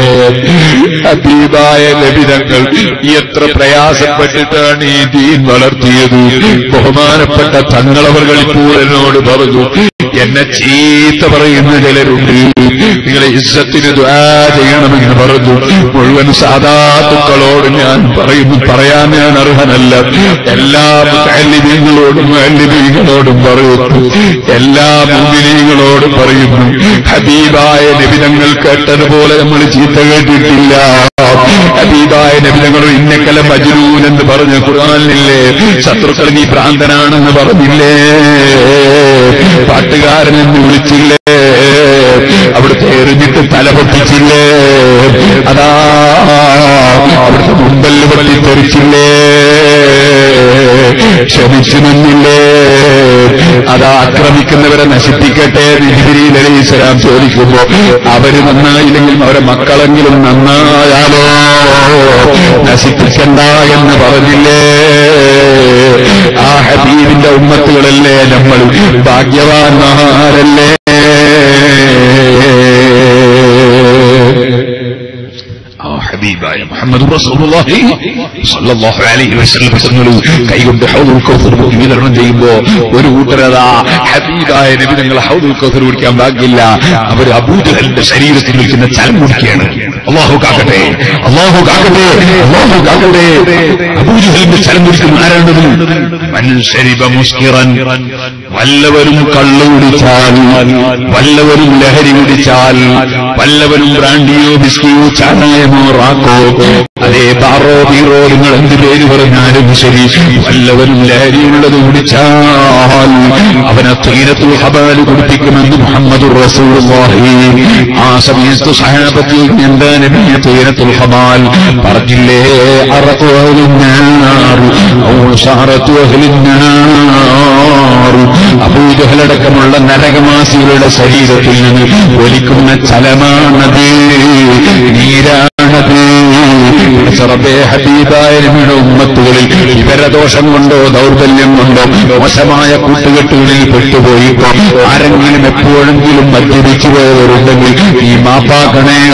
ഹബീബായ ലഭിതങ്ങൾ എത്ര പ്രയാസപ്പെട്ടിട്ടാണ് ഈ ദീൻ വളർത്തിയത് ബഹുമാനപ്പെട്ട തങ്ങളവர்கள் ഇപ്പോൾ എന്നോട് പറഞ്ഞു എന്നെ ചീത്ത പറയുന്ന ചിലരുണ്ട് നിങ്ങളെ ഇസ്സത്തിന് ദ്വാ ചെയ്യണമെന്ന് പറഞ്ഞു മുഴുവൻ സാധാത്തുക്കളോട് ഞാൻ പറയുന്നു പറയാൻ ഞാൻ അർഹനല്ല എല്ലാ മുത്തല്ലിമീങ്ങളോടും മുഅല്ലിമീങ്ങളോടും പറയുന്നു എല്ലാ മുഅ്മിനീങ്ങളോടും പറയുന്നു ഹബീബായ നബിതങ്ങൾ കേട്ടതുപോലെ നമ്മൾ ചീത്ത കേട്ടിട്ടില്ല ഹബീബായ നബിതങ്ങൾ ഇന്നക്കല മജ്നൂൻ എന്ന് പറഞ്ഞ ഖുർആനില്ലേ ശത്രുക്കൾ നീ ഭ്രാന്തനാണെന്ന് പറഞ്ഞില്ലേ പാട്ടുകാരൻ എന്ന് വിളിച്ചില്ലേ അവിടുത്തെ എറിഞ്ഞിട്ട് തല പൊട്ടിച്ചില്ലേ അതാ അവിടുത്തെ മുമ്പല് പൊട്ടി തെറിച്ചില്ലേ ക്ഷമിച്ചു നിന്നില്ലേ അതാ ആക്രമിക്കുന്നവരെ നശിപ്പിക്കട്ടെ ജിബിരിയിൽ അലി ഇസ്ലാം ചോദിക്കുമ്പോ അവര് നന്നായില്ലെങ്കിൽ അവരെ മക്കളെങ്കിലും നന്നായാലോ നശിപ്പിക്കണ്ട എന്ന് പറഞ്ഞില്ലേ ആ ഹബീബിന്റെ ഉമ്മത്തുകളല്ലേ നമ്മൾ ഭാഗ്യവാന്മാരല്ലേ ആ ഹബീബായ മുഹമ്മദ് റസൂലുള്ളാഹി സ്വല്ലല്ലാഹു അലൈഹി വസല്ലം തങ്ങൾ കൈകൊണ്ട് ഹൗദുൽ കൗസർ മുക്കി വിതരണം ചെയ്യുമ്പോ ഒരു കൂട്ടരതാ ഹബീബായ നബി നിങ്ങൾ ഹൗദുൽ കൗസർ കുടിക്കാൻ ഭാഗ്യമില്ല അവർ അബൂജഹലിന്റെ ശരീരത്തിൽ നിൽക്കുന്ന ചലം കുടിക്കുകയാണ് അള്ളാഹു കാക്കട്ടെ അള്ളാഹു കാക്കട്ടെ അള്ളാഹു കാക്കട്ടെ അബൂജഹലിന്റെ ചലം കുടിക്കുന്ന ആരാണത് മനുഷ്യരിബ മുസ്കിറൻ വല്ലവരും കള്ളു കുടിച്ചാൽ വല്ലവരും ലഹരി കുടിച്ചാൽ വല്ലവരും ബ്രാൻഡിയോ ബിസ്കിയോ ചാരായമോ റാക്കോ അതേ ബാറോ ബീറോ നിങ്ങൾ എന്ത് പേര് പറഞ്ഞാലും ശരി വല്ലവരും ലഹരിയുള്ളത് കുടിച്ചാൽ അവനെ തീരത്തുൽ ഹബാല് കുടിപ്പിക്കുമെന്ന് മുഹമ്മദ് റസൂലുള്ളാഹി ആ സമയത്ത് സഹാബത്തിൽ എന്താ നബിയെ തീരത്തുൽ ഹബാൽ പറഞ്ഞില്ലേ അറത്തു അഹ്ലിന്നാർ ഔ സാറത്തു അഹ്ലിന്നാർ അബൂജഹലടക്കമുള്ള നരകവാസികളുടെ ശരീരത്തിൽ നിന്ന് ഒലിക്കുന്ന ചലമാണത് നീരാണത് റബ്ബേ ഹബീബായ നബിയുടെ ഉമ്മത്തുകളിൽ വിവരദോഷം കൊണ്ടോ ദൗർബല്യം കൊണ്ടോ മോശമായ കൂട്ടുകെട്ടുകളിൽ പെട്ടുപോയിപ്പോ ആരെങ്കിലും എപ്പോഴെങ്കിലും മദ്യപിച്ചു പോയവരുണ്ടെങ്കിൽ ഈ മാപ്പാക്കണേ